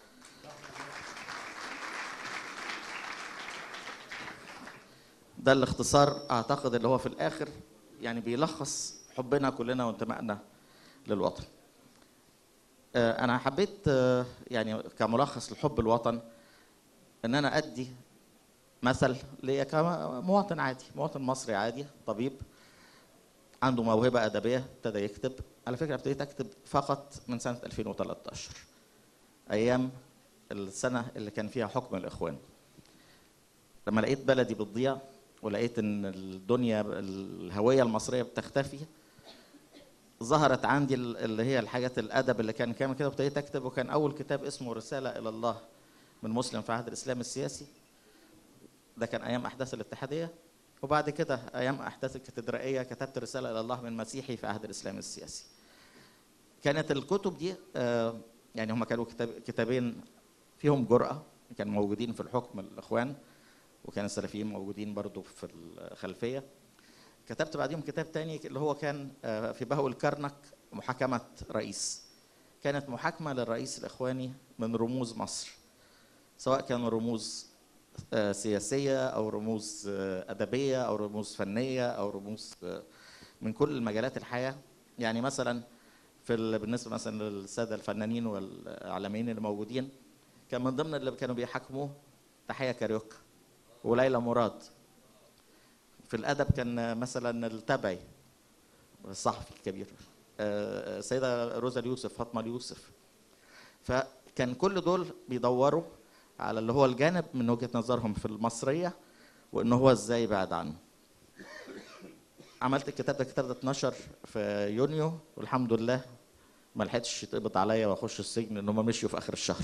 ده الاختصار اعتقد اللي هو في الاخر يعني بيلخص حبنا كلنا وانتمائنا للوطن آه، انا حبيت آه، يعني كملخص لحب الوطن ان انا ادي مثل ليا كمواطن عادي مواطن مصري عادي طبيب عنده موهبه ادبيه ابتدى يكتب على فكره ابتديت اكتب فقط من سنه 2013 ايام السنه اللي كان فيها حكم الاخوان لما لقيت بلدي بتضيع ولقيت ان الدنيا الهويه المصريه بتختفي ظهرت عندي ال- اللي هي الحاجات الادب اللي كان كامل كده وابتديت اكتب وكان اول كتاب اسمه رساله الى الله من مسلم في عهد الاسلام السياسي ده كان ايام احداث الاتحاديه وبعد كده ايام احداث الكاتدرائيه كتبت رساله الى الله من مسيحي في عهد الاسلام السياسي كانت الكتب دي آه، يعني هم كانوا كتاب كتابين فيهم جرأة كانوا موجودين في الحكم الإخوان وكان السلفيين موجودين برضو في الخلفية كتبت بعديهم كتاب تاني اللي هو كان آه، في بهو الكرنك محاكمة رئيس كانت محاكمة للرئيس الإخواني من رموز مصر سواء كان رموز آه، سياسية أو رموز آه، أدبية أو رموز فنية أو رموز آه، من كل مجالات الحياة يعني مثلا في ال- بالنسبة مثلا للسادة الفنانين والإعلاميين اللي موجودين كان من ضمن اللي كانوا بيحاكموه تحية كاريوكا وليلى مراد في الأدب كان مثلا التبعي الصحفي الكبير آه، السيدة روزا اليوسف فاطمة اليوسف فكان كل دول بيدوروا على اللي هو الجانب من وجهة نظرهم في المصرية وإن هو إزاي يبعد عنه عملت الكتاب ده الكتاب ده اتنشر في يونيو والحمد لله ما لحقتش يتقبض عليا واخش السجن لان هم مشيوا في اخر الشهر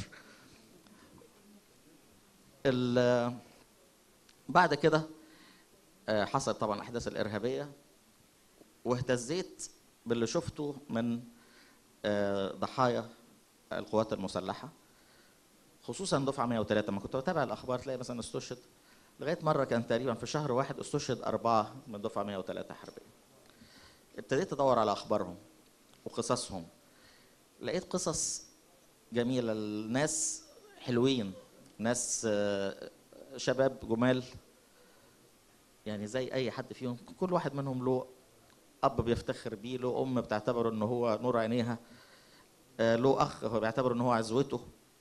ال- بعد كده آه، حصلت طبعا الاحداث الارهابيه واهتزيت باللي شفته من آه، ضحايا القوات المسلحه خصوصا دفعه 103 لما كنت بتابع الاخبار تلاقي مثلا استشهد لغايه مره كان تقريبا في شهر واحد استشهد اربعه من دفعه 103 حربيه ابتديت ادور على اخبارهم وقصصهم لقيت قصص جميله الناس حلوين ناس آه، شباب جمال يعني زي اي حد فيهم كل واحد منهم له اب بيفتخر بيه له ام بتعتبره ان هو نور عينيها آه، له اخ هو بيعتبر ان هو عزوته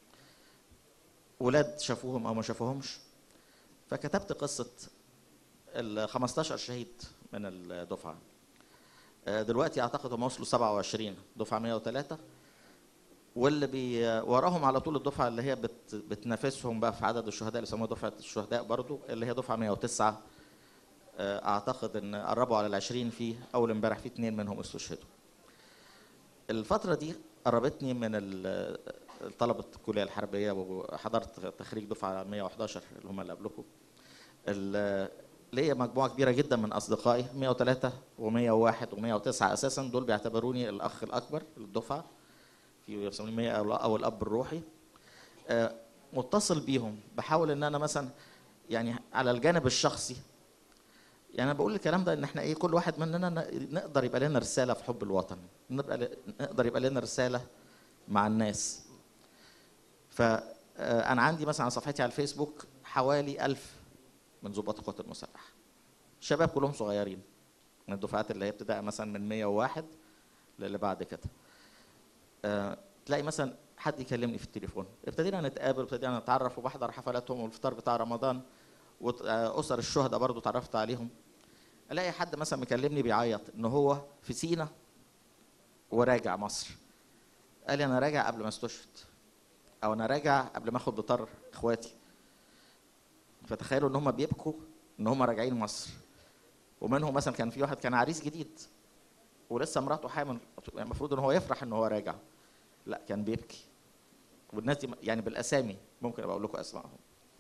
ولاد شافوهم او ما شافوهمش فكتبت قصه ال 15 شهيد من الدفعه آه، دلوقتي اعتقد هم وصلوا 27 دفعه 103 واللي بي وراهم على طول الدفعه اللي هي بت بتنافسهم بقى في عدد الشهداء اللي يسموها دفعه الشهداء برضو اللي هي دفعه 109 آه، اعتقد ان قربوا على ال 20 فيه اول امبارح في اثنين منهم استشهدوا. الفتره دي قربتني من ال- طلبه الكليه الحربيه وحضرت تخريج دفعه 111 اللي هم اللي قبلكم. ال- ليا مجموعه كبيره جدا من اصدقائي 103 و101 و109 اساسا دول بيعتبروني الاخ الاكبر للدفعه في بيسميه او أو الاب الروحي آه، متصل بيهم بحاول ان انا مثلا يعني على الجانب الشخصي يعني انا بقول الكلام ده ان احنا ايه كل واحد مننا ن- نقدر يبقى لنا رساله في حب الوطن نبقى ل- نقدر يبقى لنا رساله مع الناس فانا عندي مثلا على صفحتي على الفيسبوك حوالي ألف من ضباط القوات المسلحه شباب كلهم صغيرين من الدفعات اللي هي ابتداء مثلا من 101 للي بعد كده آه، تلاقي مثلا حد يكلمني في التليفون ابتدينا نتقابل ابتدينا نتعرف وبحضر حفلاتهم والفطار بتاع رمضان واسر الشهداء برضو تعرفت عليهم الاقي حد مثلا مكلمني بيعيط ان هو في سينا وراجع مصر قال لي انا راجع قبل ما استشهد او انا راجع قبل ما اخد بطار اخواتي فتخيلوا ان هم بيبكوا ان هم راجعين مصر ومنهم مثلا كان في واحد كان عريس جديد ولسه مراته حامل يعني المفروض ان هو يفرح ان هو راجع لا كان بيبكي والناس دي يعني بالاسامي ممكن ابقى اقول لكم اسمائهم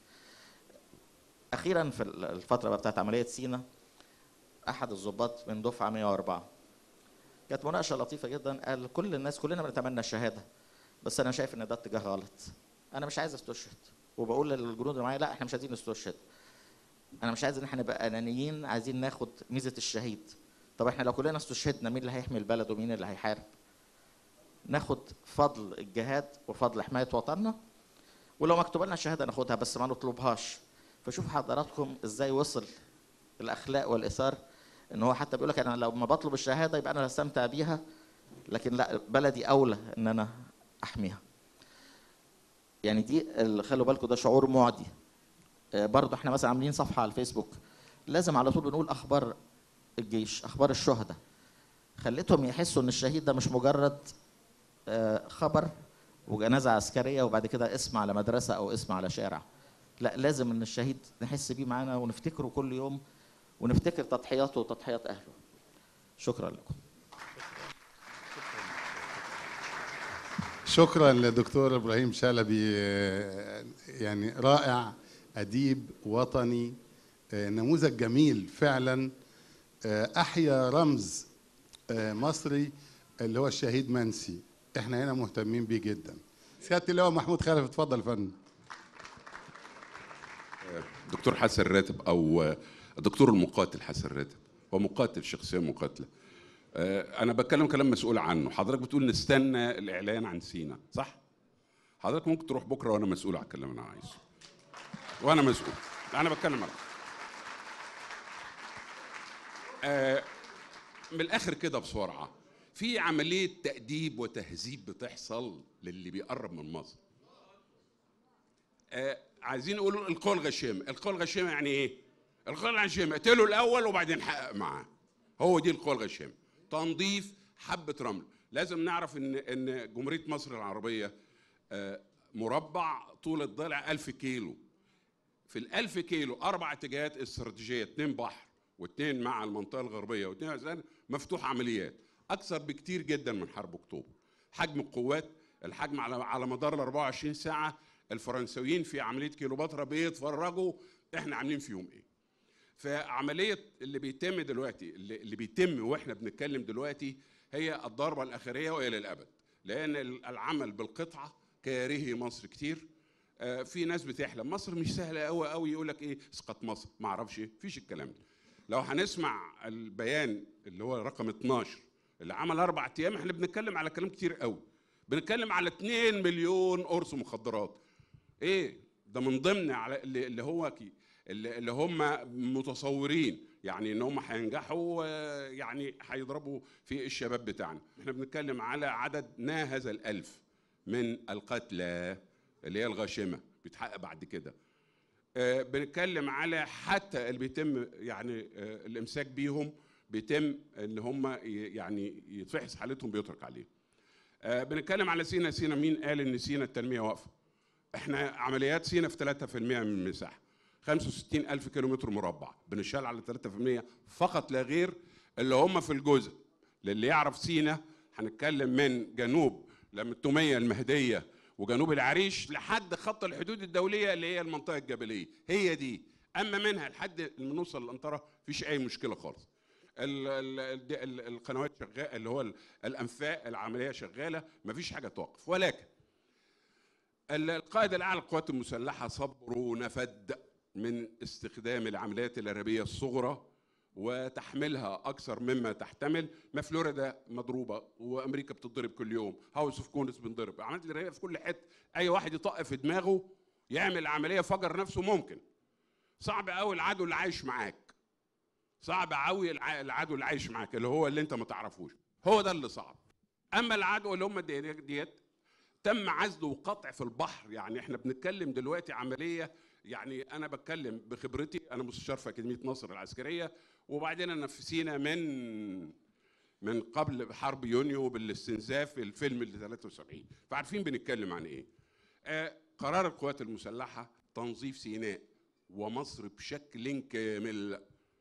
اخيرا في الفتره بقى بتاعت عمليه سينا احد الضباط من دفعه 104 كانت مناقشه لطيفه جدا قال كل الناس كلنا بنتمنى الشهاده بس انا شايف ان ده اتجاه غلط انا مش عايز استشهد وبقول للجنود اللي معايا لا احنا مش عايزين نستشهد انا مش عايز ان احنا نبقى انانيين عايزين ناخد ميزه الشهيد طب احنا لو كلنا استشهدنا مين اللي هيحمي البلد ومين اللي هيحارب ناخد فضل الجهاد وفضل حمايه وطننا ولو مكتوب لنا الشهاده ناخدها بس ما نطلبهاش فشوف حضراتكم ازاي وصل الاخلاق والاثار ان هو حتى بيقول لك انا لو ما بطلب الشهاده يبقى انا هستمتع بيها لكن لا بلدي اولى ان انا احميها يعني دي ال- خلوا بالكم ده شعور معدي آه، برضه احنا مثلا عاملين صفحه على الفيسبوك لازم على طول بنقول اخبار الجيش اخبار الشهداء خليتهم يحسوا ان الشهيد ده مش مجرد آه، خبر وجنازه عسكريه وبعد كده اسم على مدرسه او اسم على شارع لا لازم ان الشهيد نحس بيه معانا ونفتكره كل يوم ونفتكر تضحياته وتضحيات اهله شكرا لكم شكرا لدكتور ابراهيم شلبي آه، يعني رائع اديب وطني آه، نموذج جميل فعلا آه، احيا رمز آه، مصري اللي هو الشهيد منسي احنا هنا مهتمين بيه جدا سياده اللواء محمود خالد اتفضل يا فندم دكتور حسن راتب او الدكتور المقاتل حسن راتب هو مقاتل شخصيه مقاتله آه، انا بتكلم كلام مسؤول عنه حضرتك بتقول نستنى الاعلان عن سينا صح حضرتك ممكن تروح بكره وانا مسؤول عن الكلام اللي انا عايزه وانا مسؤول انا بتكلم على آه، من الاخر كده بسرعه في عمليه تاديب وتهذيب بتحصل للي بيقرب من مصر آه، عايزين نقول القوى الغشيمه القوى الغشيمه يعني ايه القوى الغشيمه اقتله الاول وبعدين حقق معاه هو دي القوى الغشيمه تنظيف حبه رمل لازم نعرف ان ان جمهوريه مصر العربيه آه، مربع طول الضلع 1000 كيلو في الألف كيلو أربع اتجاهات استراتيجية اتنين بحر واتنين مع المنطقة الغربية واتنين عزان مفتوح عمليات أكثر بكتير جدا من حرب أكتوبر حجم القوات الحجم على على مدار ال 24 ساعة الفرنسويين في عملية كيلوباترا بيتفرجوا احنا عاملين فيهم ايه فعملية اللي بيتم دلوقتي اللي اللي بيتم واحنا بنتكلم دلوقتي هي الضربة الأخيرية وإلى الأبد لأن العمل بالقطعة كاره مصر كتير آه، في ناس بتحلم مصر مش سهله قوي قوي يقول لك ايه اسقط مصر ما اعرفش ايه مفيش الكلام ده لو هنسمع البيان اللي هو رقم 12 اللي عمل اربع ايام احنا بنتكلم على كلام كتير قوي بنتكلم على 2 مليون قرص مخدرات ايه ده من ضمن على اللي اللي هو كي اللي اللي هم متصورين يعني ان هم هينجحوا آه، يعني هيضربوا في الشباب بتاعنا احنا بنتكلم على عدد ناهز الالف من القتلى اللي هي الغاشمه بيتحقق بعد كده آه، بنتكلم على حتى اللي بيتم يعني آه، الامساك بيهم بيتم ان هم ي- يعني يتفحص حالتهم بيترك عليهم آه، بنتكلم على سينا سينا مين قال ان سينا التنميه واقفه احنا عمليات سينا في 3% من المساحه 65 ألف كيلومتر مربع بنشتغل على 3% فقط لا غير اللي هم في الجزء للي يعرف سينا هنتكلم من جنوب لمتومية المهدية وجنوب العريش لحد خط الحدود الدولية اللي هي المنطقة الجبلية هي دي أما منها لحد ما نوصل للأنطرة مفيش أي مشكلة خالص ال- ال- ال- ال- القنوات شغاله اللي هو ال- الانفاق العمليه شغاله مفيش حاجه توقف ولكن ال- القائد الاعلى للقوات المسلحه صبر ونفد من استخدام العمليات الارهابيه الصغرى وتحملها اكثر مما تحتمل ما فلوريدا مضروبه وامريكا بتضرب كل يوم هاوس اوف كونس بنضرب عمليات الارهابيه في كل حته اي واحد يطق في دماغه يعمل عمليه فجر نفسه ممكن صعب قوي العدو اللي عايش معاك صعب قوي الع- العدو اللي عايش معاك اللي هو اللي انت ما تعرفوش هو ده اللي صعب اما العدو اللي هم دي- ديت تم عزله وقطع في البحر يعني احنا بنتكلم دلوقتي عمليه يعني انا بتكلم بخبرتي انا مستشار في اكاديميه نصر العسكريه وبعدين انا في سينا من من قبل حرب يونيو بالاستنزاف الفيلم اللي 73 فعارفين بنتكلم عن ايه آه قرار القوات المسلحه تنظيف سيناء ومصر بشكل كامل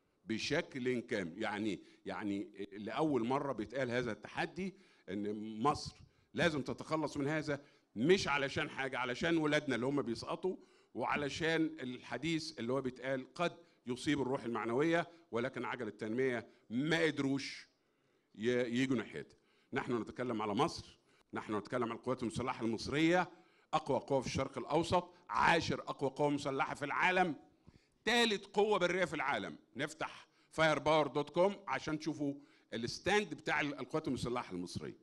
بشكل كامل يعني يعني لاول مره بيتقال هذا التحدي ان مصر لازم تتخلص من هذا مش علشان حاجه علشان ولادنا اللي هم بيسقطوا وعلشان الحديث اللي هو بيتقال قد يصيب الروح المعنويه ولكن عجل التنميه ما قدروش ي- يجوا ناحيتها نحن نتكلم على مصر نحن نتكلم عن القوات المسلحه المصريه اقوى قوه في الشرق الاوسط عاشر اقوى قوه مسلحه في العالم ثالث قوه بريه في العالم نفتح فاير باور دوت كوم عشان تشوفوا الستاند بتاع القوات المسلحه المصريه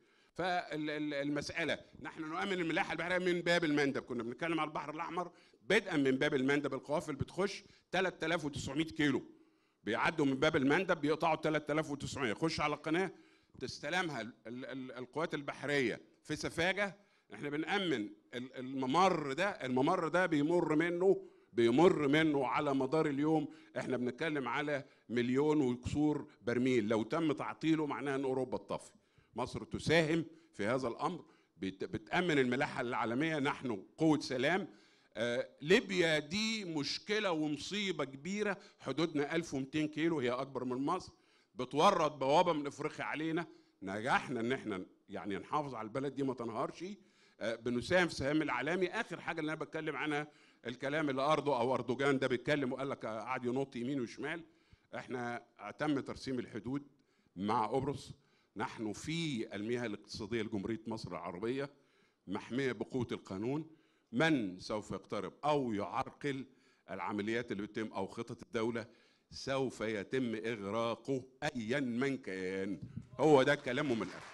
فالمساله نحن نؤمن الملاحه البحريه من باب المندب كنا بنتكلم على البحر الاحمر بدءا من باب المندب القوافل بتخش 3900 كيلو بيعدوا من باب المندب بيقطعوا 3900 يخش على القناه تستلمها ال- ال- ال- القوات البحريه في سفاجه احنا بنأمن ال- الممر ده الممر ده بيمر منه بيمر منه على مدار اليوم احنا بنتكلم على مليون وكسور برميل لو تم تعطيله معناها ان اوروبا تطفي مصر تساهم في هذا الامر بت- بتأمن الملاحه العالميه نحن قوه سلام آه، ليبيا دي مشكلة ومصيبة كبيرة حدودنا 1200 كيلو هي أكبر من مصر بتورط بوابة من أفريقيا علينا نجحنا إن احنا يعني نحافظ على البلد دي ما تنهارش آه، بنساهم في السهام العالمي آخر حاجة اللي أنا بتكلم عنها الكلام اللي أرضو أو أردوغان ده بيتكلم وقال لك آه، قعد ينط يمين وشمال احنا تم ترسيم الحدود مع قبرص نحن في المياه الاقتصادية لجمهورية مصر العربية محمية بقوة القانون من سوف يقترب أو يعرقل العمليات اللي بتتم أو خطط الدولة سوف يتم إغراقه أيا من كان هو ده كلامه من الآخر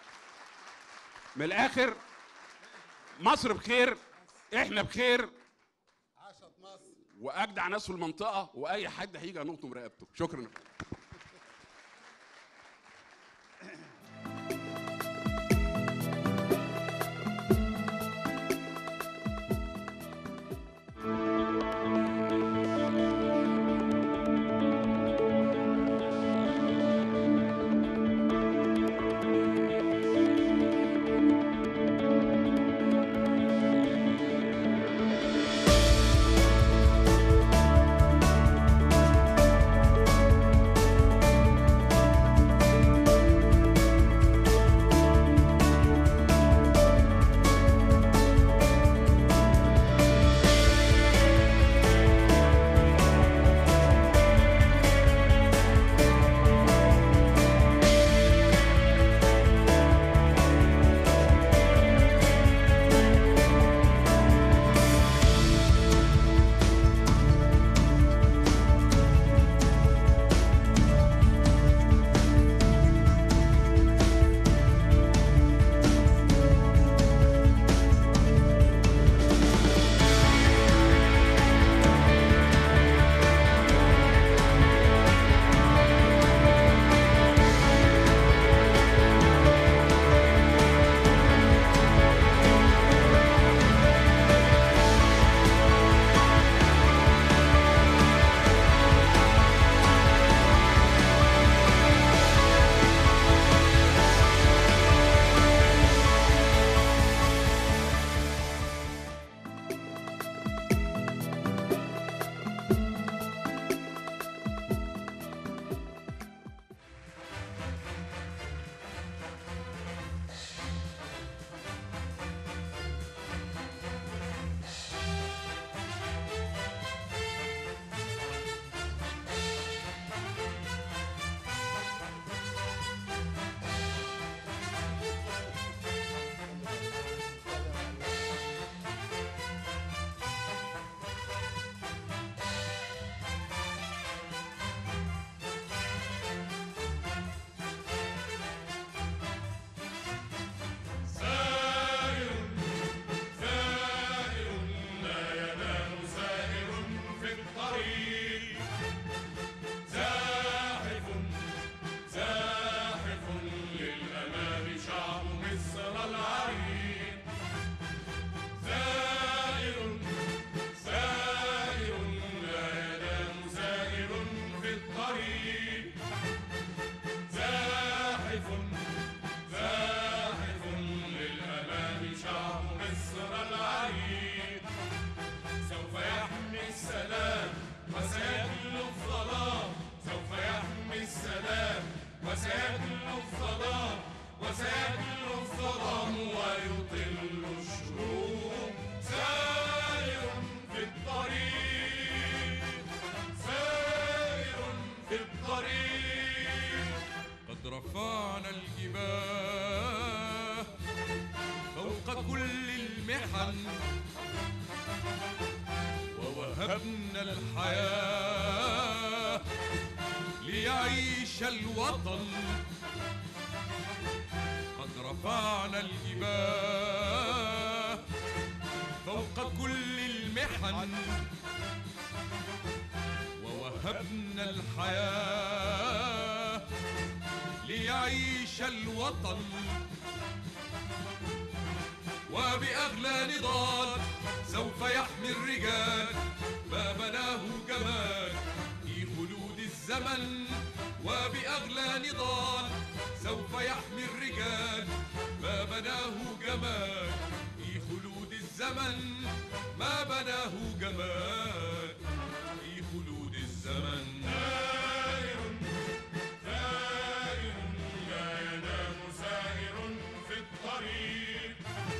من الآخر مصر بخير إحنا بخير عاشت مصر وأجدع ناس في المنطقة وأي حد هيجي هنقطم رقبته شكرا Thank ووهبنا الحياة ليعيش الوطن قد رفعنا الإباء فوق كل المحن ووهبنا الحياة ليعيش الوطن وبأغلى نضال سوف يحمي الرجال ما بناه جمال في خلود الزمن وبأغلى نضال سوف يحمي الرجال ما بناه جمال في خلود الزمن ما بناه جمال في خلود الزمن سائر سائر لا ينام سائر في الطريق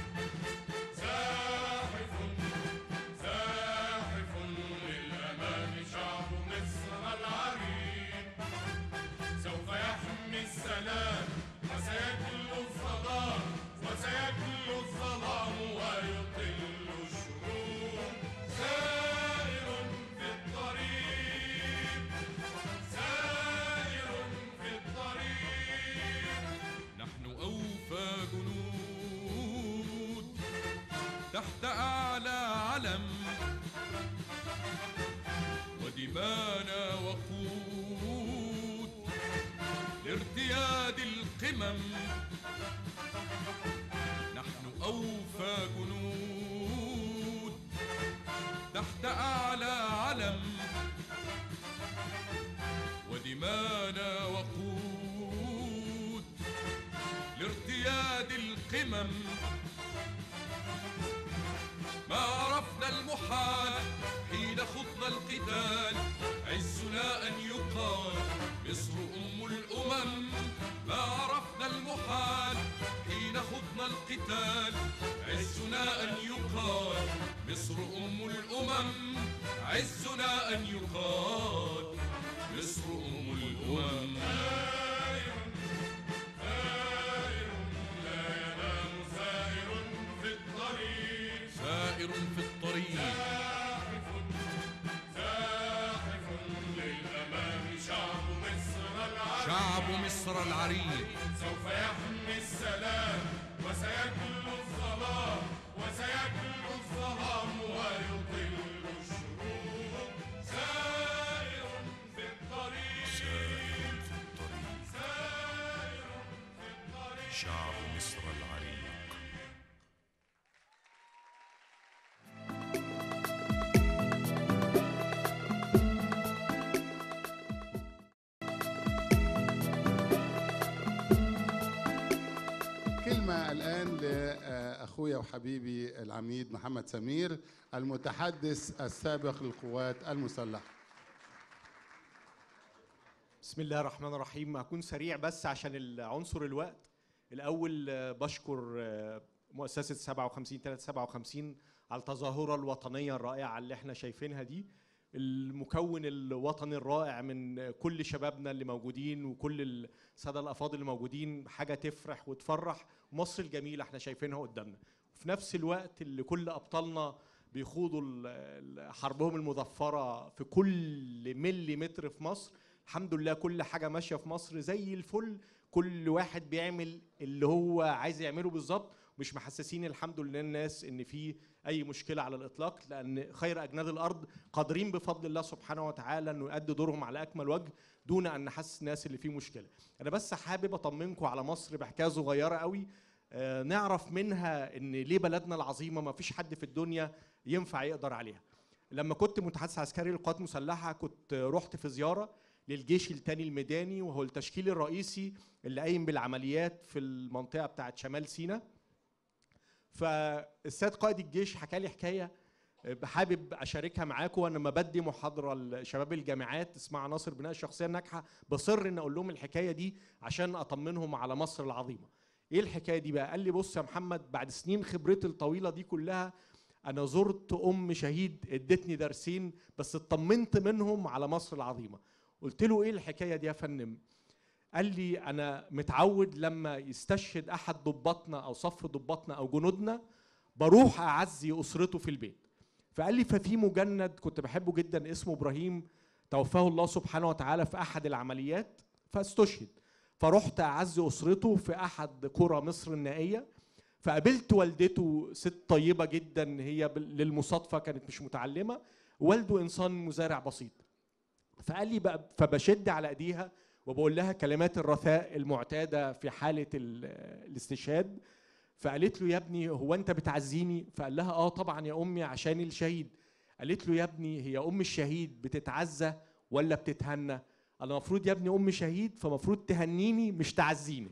زاحف زاحف للأمام شعب مصر العريق سوف يحمي السلام وسيكل الظلام وسيكل الظلام ويطل الشرور سائر في الطريق سائر في الطريق نحن أوفى جنود تحت أعلى علم ودمانا وقود لارتياد القمم نحن أوفى جنود تحت أعلى علم ودمانا وقود لارتياد القمم ما عرفنا المحال حين خضنا القتال عزنا أن يقال مصر أم الأمم ما عرفنا المحال حين خضنا القتال عزنا أن يقال مصر أم الأمم عزنا أن يقال مصر أم الأمم سائر لا ينام سائر في الطريق سائر في الطريق زاحف زاحف للأمام شعب مصر العريق شعب مصر العريق سوف يحمي السلام وسيكل الظلام وسيكل الظلام ويطل الشرور سائر في الطريق سائر في الطريق سائر في الطريق شعب مصر العريق كلمة الآن لأخويا وحبيبي العميد محمد سمير المتحدث السابق للقوات المسلحة بسم الله الرحمن الرحيم هكون سريع بس عشان عنصر الوقت الاول آه، بشكر آه، مؤسسه 57 357 على التظاهره الوطنيه الرائعه اللي احنا شايفينها دي المكون الوطني الرائع من كل شبابنا اللي موجودين وكل الساده الافاضل اللي موجودين حاجه تفرح وتفرح مصر الجميله احنا شايفينها قدامنا وفي نفس الوقت اللي كل ابطالنا بيخوضوا ال- ال- حربهم المظفره في كل ملي متر في مصر الحمد لله كل حاجه ماشيه في مصر زي الفل كل واحد بيعمل اللي هو عايز يعمله بالظبط مش محسسين الحمد لله الناس ان في اي مشكله على الاطلاق لان خير اجناد الارض قادرين بفضل الله سبحانه وتعالى انه يؤدوا دورهم على اكمل وجه دون ان نحسس الناس اللي فيه مشكله انا بس حابب اطمنكم على مصر بحكايه صغيره قوي آه، نعرف منها ان ليه بلدنا العظيمه ما فيش حد في الدنيا ينفع يقدر عليها لما كنت متحدث عسكري للقوات المسلحه كنت رحت في زياره للجيش الثاني الميداني وهو التشكيل الرئيسي اللي قايم بالعمليات في المنطقه بتاعه شمال سيناء فالسيد قائد الجيش حكى لي حكايه حابب اشاركها معاكم وانا لما بدي محاضره لشباب الجامعات اسمها عناصر بناء الشخصيه الناجحه بصر ان اقول لهم الحكايه دي عشان اطمنهم على مصر العظيمه. ايه الحكايه دي بقى؟ قال لي بص يا محمد بعد سنين خبرتي الطويله دي كلها انا زرت ام شهيد ادتني درسين بس اطمنت منهم على مصر العظيمه. قلت له ايه الحكايه دي يا فندم؟ قال لي انا متعود لما يستشهد احد ضباطنا او صف ضباطنا او جنودنا بروح اعزي اسرته في البيت فقال لي ففي مجند كنت بحبه جدا اسمه ابراهيم توفاه الله سبحانه وتعالى في احد العمليات فاستشهد فرحت اعزي اسرته في احد قرى مصر النائيه فقابلت والدته ست طيبه جدا هي بال- للمصادفه كانت مش متعلمه والده انسان مزارع بسيط فقال لي بقى فبشد على ايديها وبقول لها كلمات الرثاء المعتاده في حاله ال- الاستشهاد فقالت له يا ابني هو انت بتعزيني فقال لها اه طبعا يا امي عشان الشهيد قالت له يا ابني هي ام الشهيد بتتعزى ولا بتتهنى انا المفروض يا ابني ام شهيد فمفروض تهنيني مش تعزيني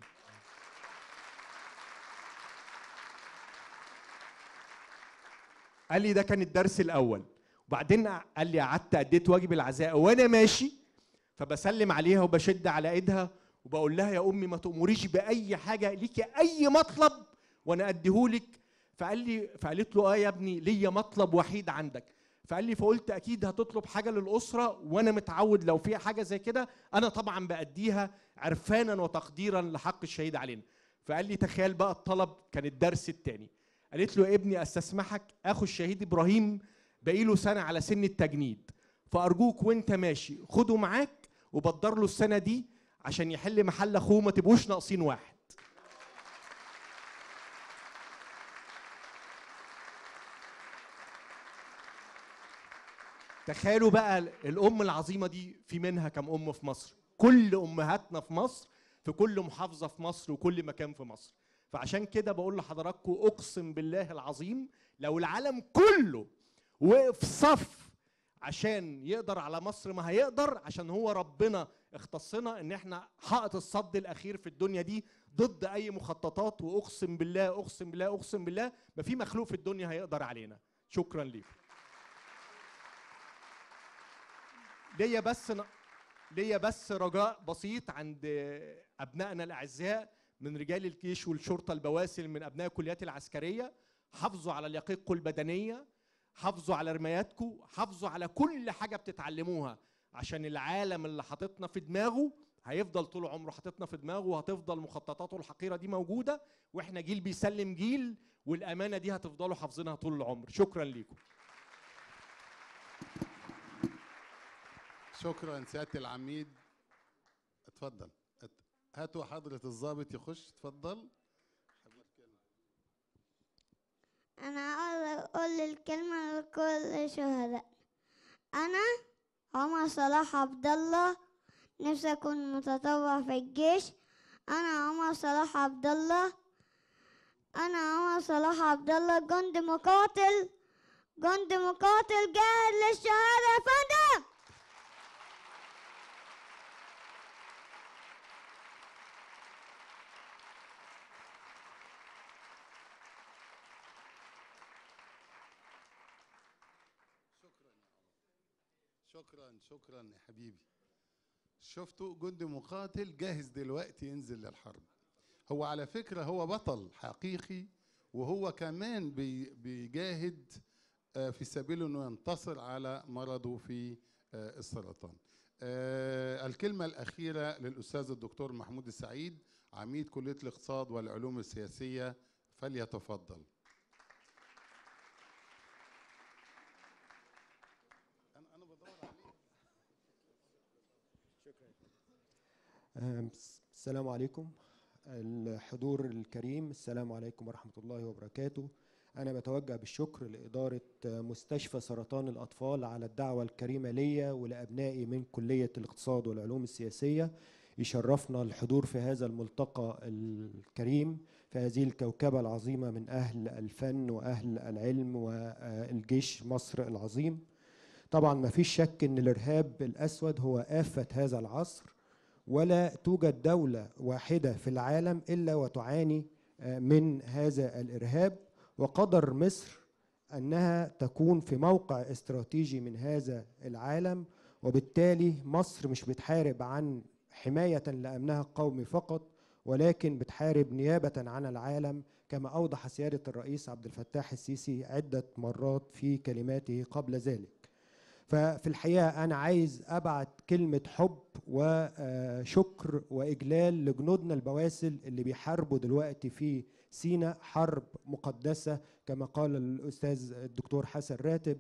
قال لي ده كان الدرس الاول وبعدين قال لي قعدت اديت واجب العزاء وانا ماشي فبسلم عليها وبشد على ايدها وبقول لها يا امي ما تأمريش باي حاجه ليكي اي مطلب وانا اديهولك فقال لي فقالت له اه يا ابني ليا مطلب وحيد عندك فقال لي فقلت اكيد هتطلب حاجه للاسره وانا متعود لو في حاجه زي كده انا طبعا باديها عرفانا وتقديرا لحق الشهيد علينا فقال لي تخيل بقى الطلب كان الدرس الثاني قالت له يا ابني استسمحك اخو الشهيد ابراهيم بقيله سنه على سن التجنيد فارجوك وانت ماشي خده معاك وبدر له السنه دي عشان يحل محل اخوه ما تبقوش ناقصين واحد تخيلوا بقى الام العظيمه دي في منها كم ام في مصر كل امهاتنا في مصر في كل محافظه في مصر وكل مكان في مصر فعشان كده بقول لحضراتكم اقسم بالله العظيم لو العالم كله وقف صف عشان يقدر على مصر ما هيقدر عشان هو ربنا اختصنا ان احنا حائط الصد الاخير في الدنيا دي ضد اي مخططات واقسم بالله اقسم بالله اقسم بالله ما في مخلوق في الدنيا هيقدر علينا شكرا ليكم ليا بس ن... ليا بس رجاء بسيط عند ابنائنا الاعزاء من رجال الجيش والشرطه البواسل من ابناء الكليات العسكريه حافظوا على لياقتكم البدنيه حافظوا على رماياتكم حافظوا على كل حاجه بتتعلموها عشان العالم اللي حاططنا في دماغه هيفضل طول عمره حاططنا في دماغه وهتفضل مخططاته الحقيره دي موجوده واحنا جيل بيسلم جيل والامانه دي هتفضلوا حافظينها طول العمر شكرا ليكم شكرا سياده العميد اتفضل ات- هاتوا حضره الضابط يخش اتفضل أنا عاوز أقول الكلمة لكل شهداء أنا عمر صلاح عبد الله نفسي أكون متطوع في الجيش أنا عمر صلاح عبد الله أنا عمر صلاح عبد الله جندي مقاتل جندي مقاتل جاهز للشهادة يا فندم شكرا شكرا يا حبيبي شفتوا جندي مقاتل جاهز دلوقتي ينزل للحرب هو على فكرة هو بطل حقيقي وهو كمان بي بيجاهد آه، في سبيل انه ينتصر على مرضه في آه، السرطان آه، الكلمة الأخيرة للأستاذ الدكتور محمود السعيد عميد كلية الاقتصاد والعلوم السياسية فليتفضل آم، السلام عليكم الحضور الكريم السلام عليكم ورحمة الله وبركاته أنا بتوجه بالشكر لإدارة مستشفى سرطان الأطفال على الدعوة الكريمة ليا ولأبنائي من كلية الاقتصاد والعلوم السياسية يشرفنا الحضور في هذا الملتقى الكريم في هذه الكوكبة العظيمة من أهل الفن وأهل العلم والجيش مصر العظيم طبعا ما فيش شك أن الإرهاب الأسود هو آفة هذا العصر ولا توجد دولة واحدة في العالم إلا وتعاني آه، من هذا الإرهاب وقدر مصر أنها تكون في موقع استراتيجي من هذا العالم وبالتالي مصر مش بتحارب عن حماية لأمنها القومي فقط ولكن بتحارب نيابة عن العالم كما أوضح سيادة الرئيس عبد الفتاح السيسي عدة مرات في كلماته قبل ذلك ففي الحقيقة أنا عايز أبعت كلمة حب وشكر وإجلال لجنودنا البواسل اللي بيحاربوا دلوقتي في سينا حرب مقدسة كما قال الأستاذ الدكتور حسن راتب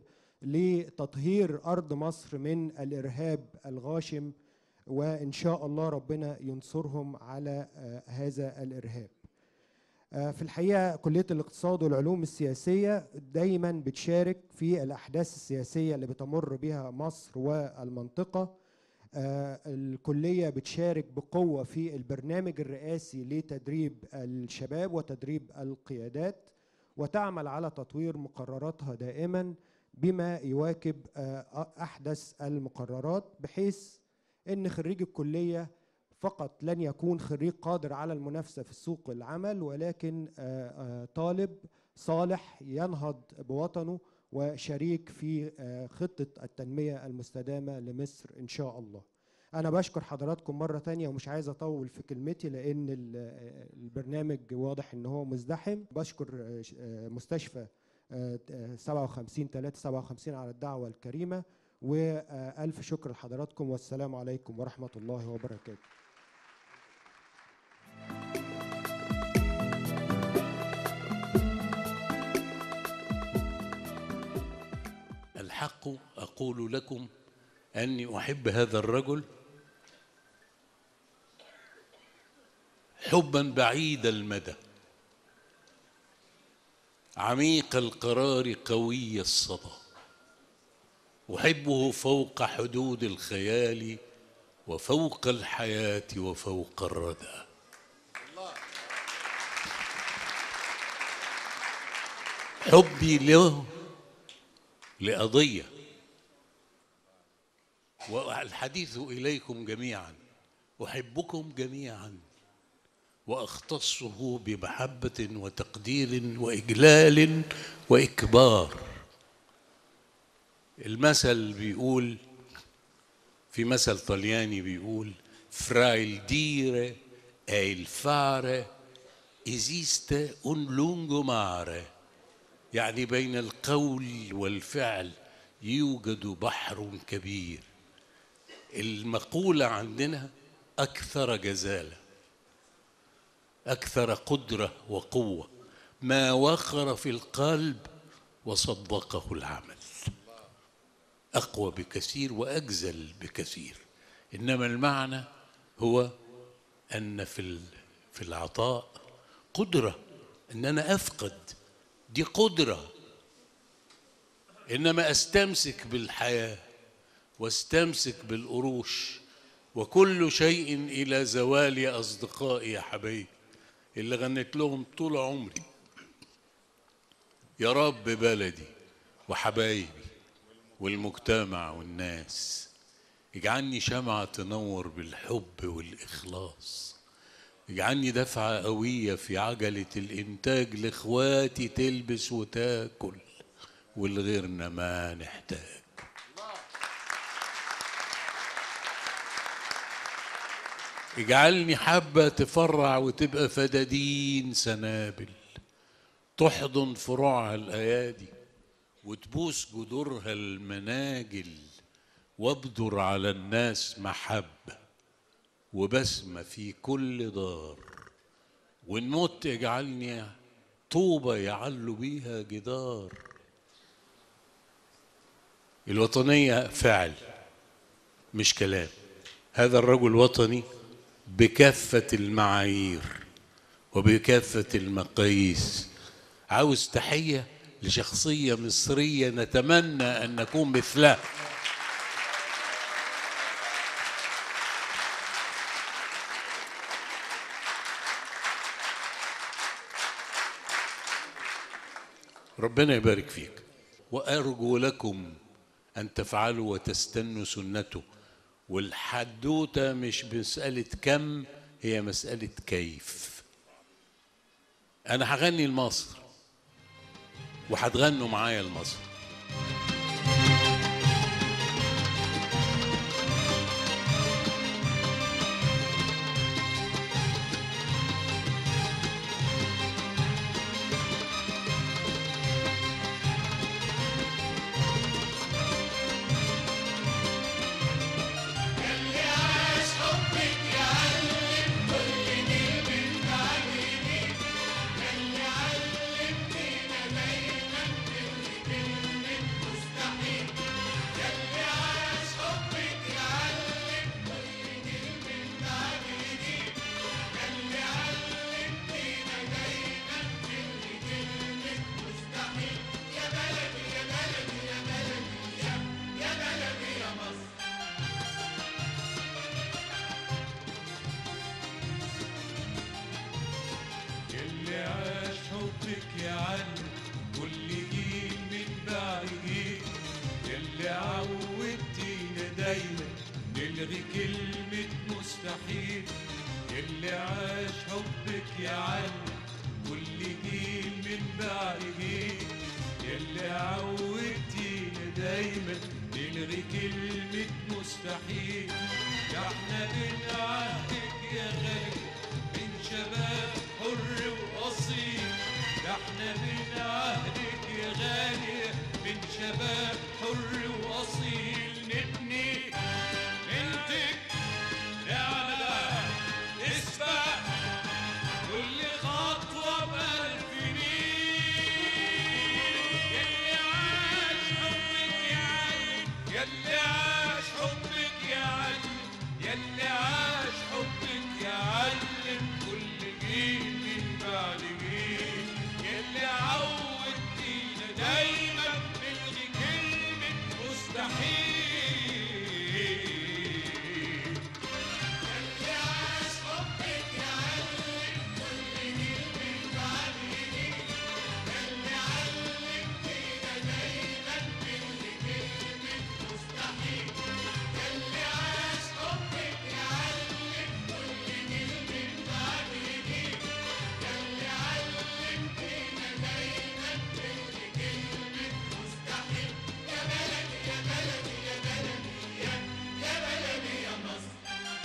لتطهير ارض مصر من الارهاب الغاشم وان شاء الله ربنا ينصرهم على آه، هذا الارهاب. آه، في الحقيقه كليه الاقتصاد والعلوم السياسيه دايما بتشارك في الاحداث السياسيه اللي بتمر بها مصر والمنطقه آه، الكليه بتشارك بقوه في البرنامج الرئاسي لتدريب الشباب وتدريب القيادات وتعمل على تطوير مقرراتها دائما بما يواكب آه، احدث المقررات بحيث ان خريج الكليه فقط لن يكون خريج قادر على المنافسه في سوق العمل ولكن آه، آه، طالب صالح ينهض بوطنه وشريك في آه، خطه التنميه المستدامه لمصر ان شاء الله. انا بشكر حضراتكم مره تانية ومش عايز اطول في كلمتي لان ال- آه، البرنامج واضح ان هو مزدحم بشكر آه، ش- آه، مستشفى آه، آه، 57 357 على الدعوه الكريمه والف شكر لحضراتكم والسلام عليكم ورحمه الله وبركاته الحق أقول لكم أني أحب هذا الرجل حبا بعيد المدى عميق القرار قوي الصدى أحبه فوق حدود الخيال وفوق الحياة وفوق الردى حبي له لقضية والحديث إليكم جميعا أحبكم جميعا وأختصه بمحبة وتقدير وإجلال وإكبار المثل بيقول في مثل طلياني بيقول fra il dire e il fare esiste un lungo mare يعني بين القول والفعل يوجد بحر كبير المقولة عندنا أكثر جزالة أكثر قدرة وقوة ما وقر في القلب وصدقه العمل أقوى بكثير وأجزل بكثير إنما المعنى هو أن في ال- في العطاء قدرة إن أنا أفقد دي قدرة إنما أستمسك بالحياة واستمسك بالقروش وكل شيء إلى زوال يا أصدقائي يا حبايبي اللي غنيت لهم طول عمري يا رب بلدي وحبايبي والمجتمع والناس اجعلني شمعة تنور بالحب والإخلاص اجعلني دفعة قوية في عجلة الإنتاج لإخواتي تلبس وتاكل والغيرنا ما نحتاج اجعلني حبة تفرع وتبقى فدادين سنابل تحضن فروعها الأيادي وتبوس جذورها المناجل وابدر على الناس محبة وبسمة في كل دار وإن مت اجعلني طوبة يعلو بيها جدار الوطنية فعل مش كلام هذا الرجل وطني بكافة المعايير وبكافة المقاييس عاوز تحية لشخصية مصرية نتمنى أن نكون مثلها ربنا يبارك فيك وأرجو لكم أن تفعلوا وتستنوا سنته والحدوتة مش مسألة كم هي مسألة كيف أنا هغني لمصر وهتغنوا معايا لمصر اللي عاش حبك يعلم كل جيل من بعد جيل اللي علمتينا دايما باللي كلمة مستحيل يلي عاش حبك يا علي كل جيل من بعد جيل يلي عودتينا دايما نلغي كلمة مستحيل ده احنا بنعهدك يا غالي من شباب حر وأصيل ده احنا بنعهدك يا غالي من شباب حر وأصيل نبني بنتك نعلى نسبة كل خطوة بألف يلي عاش حبك يا علي يلي عاش حبك يا علي يلي عاش حبك يا علي كل جيل من بعد جيل يلي عودتينا دايما نلغي كلمة مستحيل يلي عاش حبك يا علي كل جيل من بعد جيل يلي علمتينا دايما نلغي كلمة مستحيل يلي عاش حبك يا علي كل جيل من بعد جيل يلي علمتينا دايما نلغي كلمة مستحيل يا بلدي يا بلدي يا بلدي يا يا بلدي يا مصر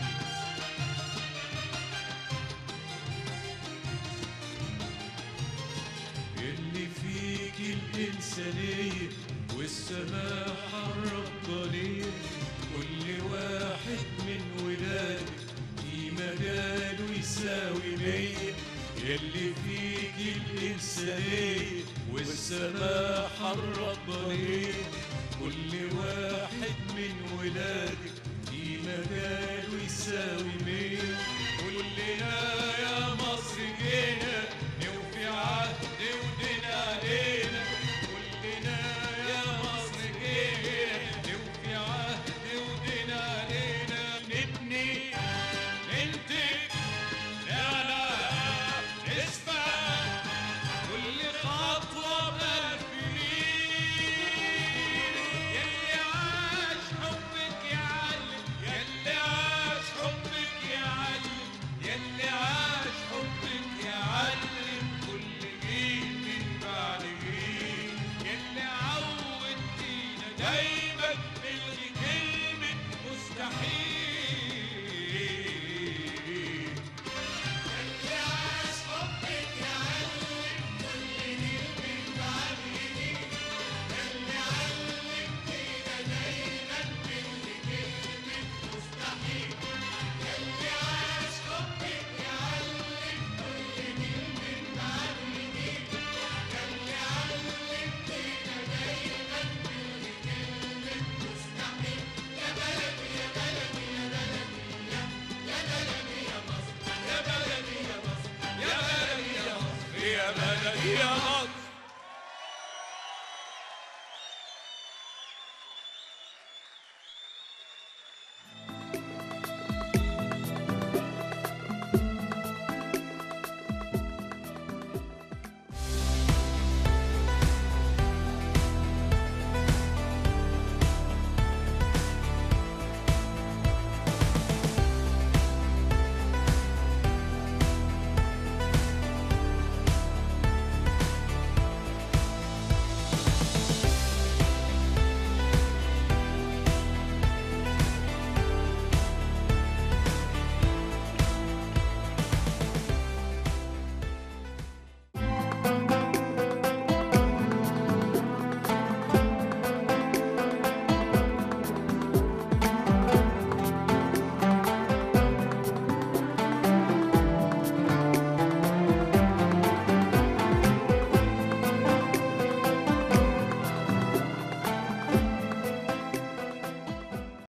اللي فيك الإنسانية والسماحة الربانية كل واحد من ولادك في مجاله يساوي مية يلي فيك الإنسانية والسماحة الربانية كل واحد من ولادك في مجاله يساوي مية كلنا يا مصر جينا نوفي عهد ودين علينا كلنا يا مصر جينا نوفي عهد ودين علينا نبني ننتج نعلى نسمع كل خطوة بألف يلي عاش حبك يا علي يلي عاش حبك يا علي يلي عاش حبك يا علي كل جيل من بعد جيل يلي عودتينا دايما نلغي كلمة مستحيل يلي عاش حبك يا علي كل جيل من بعد جيل يلي علمتينا دايما نلغي كلمة مستحيل يلي عاش حبك يا علي كل جيل من بعد جيل يلي علمتينا دايما نلغي كلمة مستحيل يا بلدي يا بلدي يا بلدي يا يا بلدي يا مصر يا بلدي يا مصر يا بلدي يا مصر يا بلدي يا مصر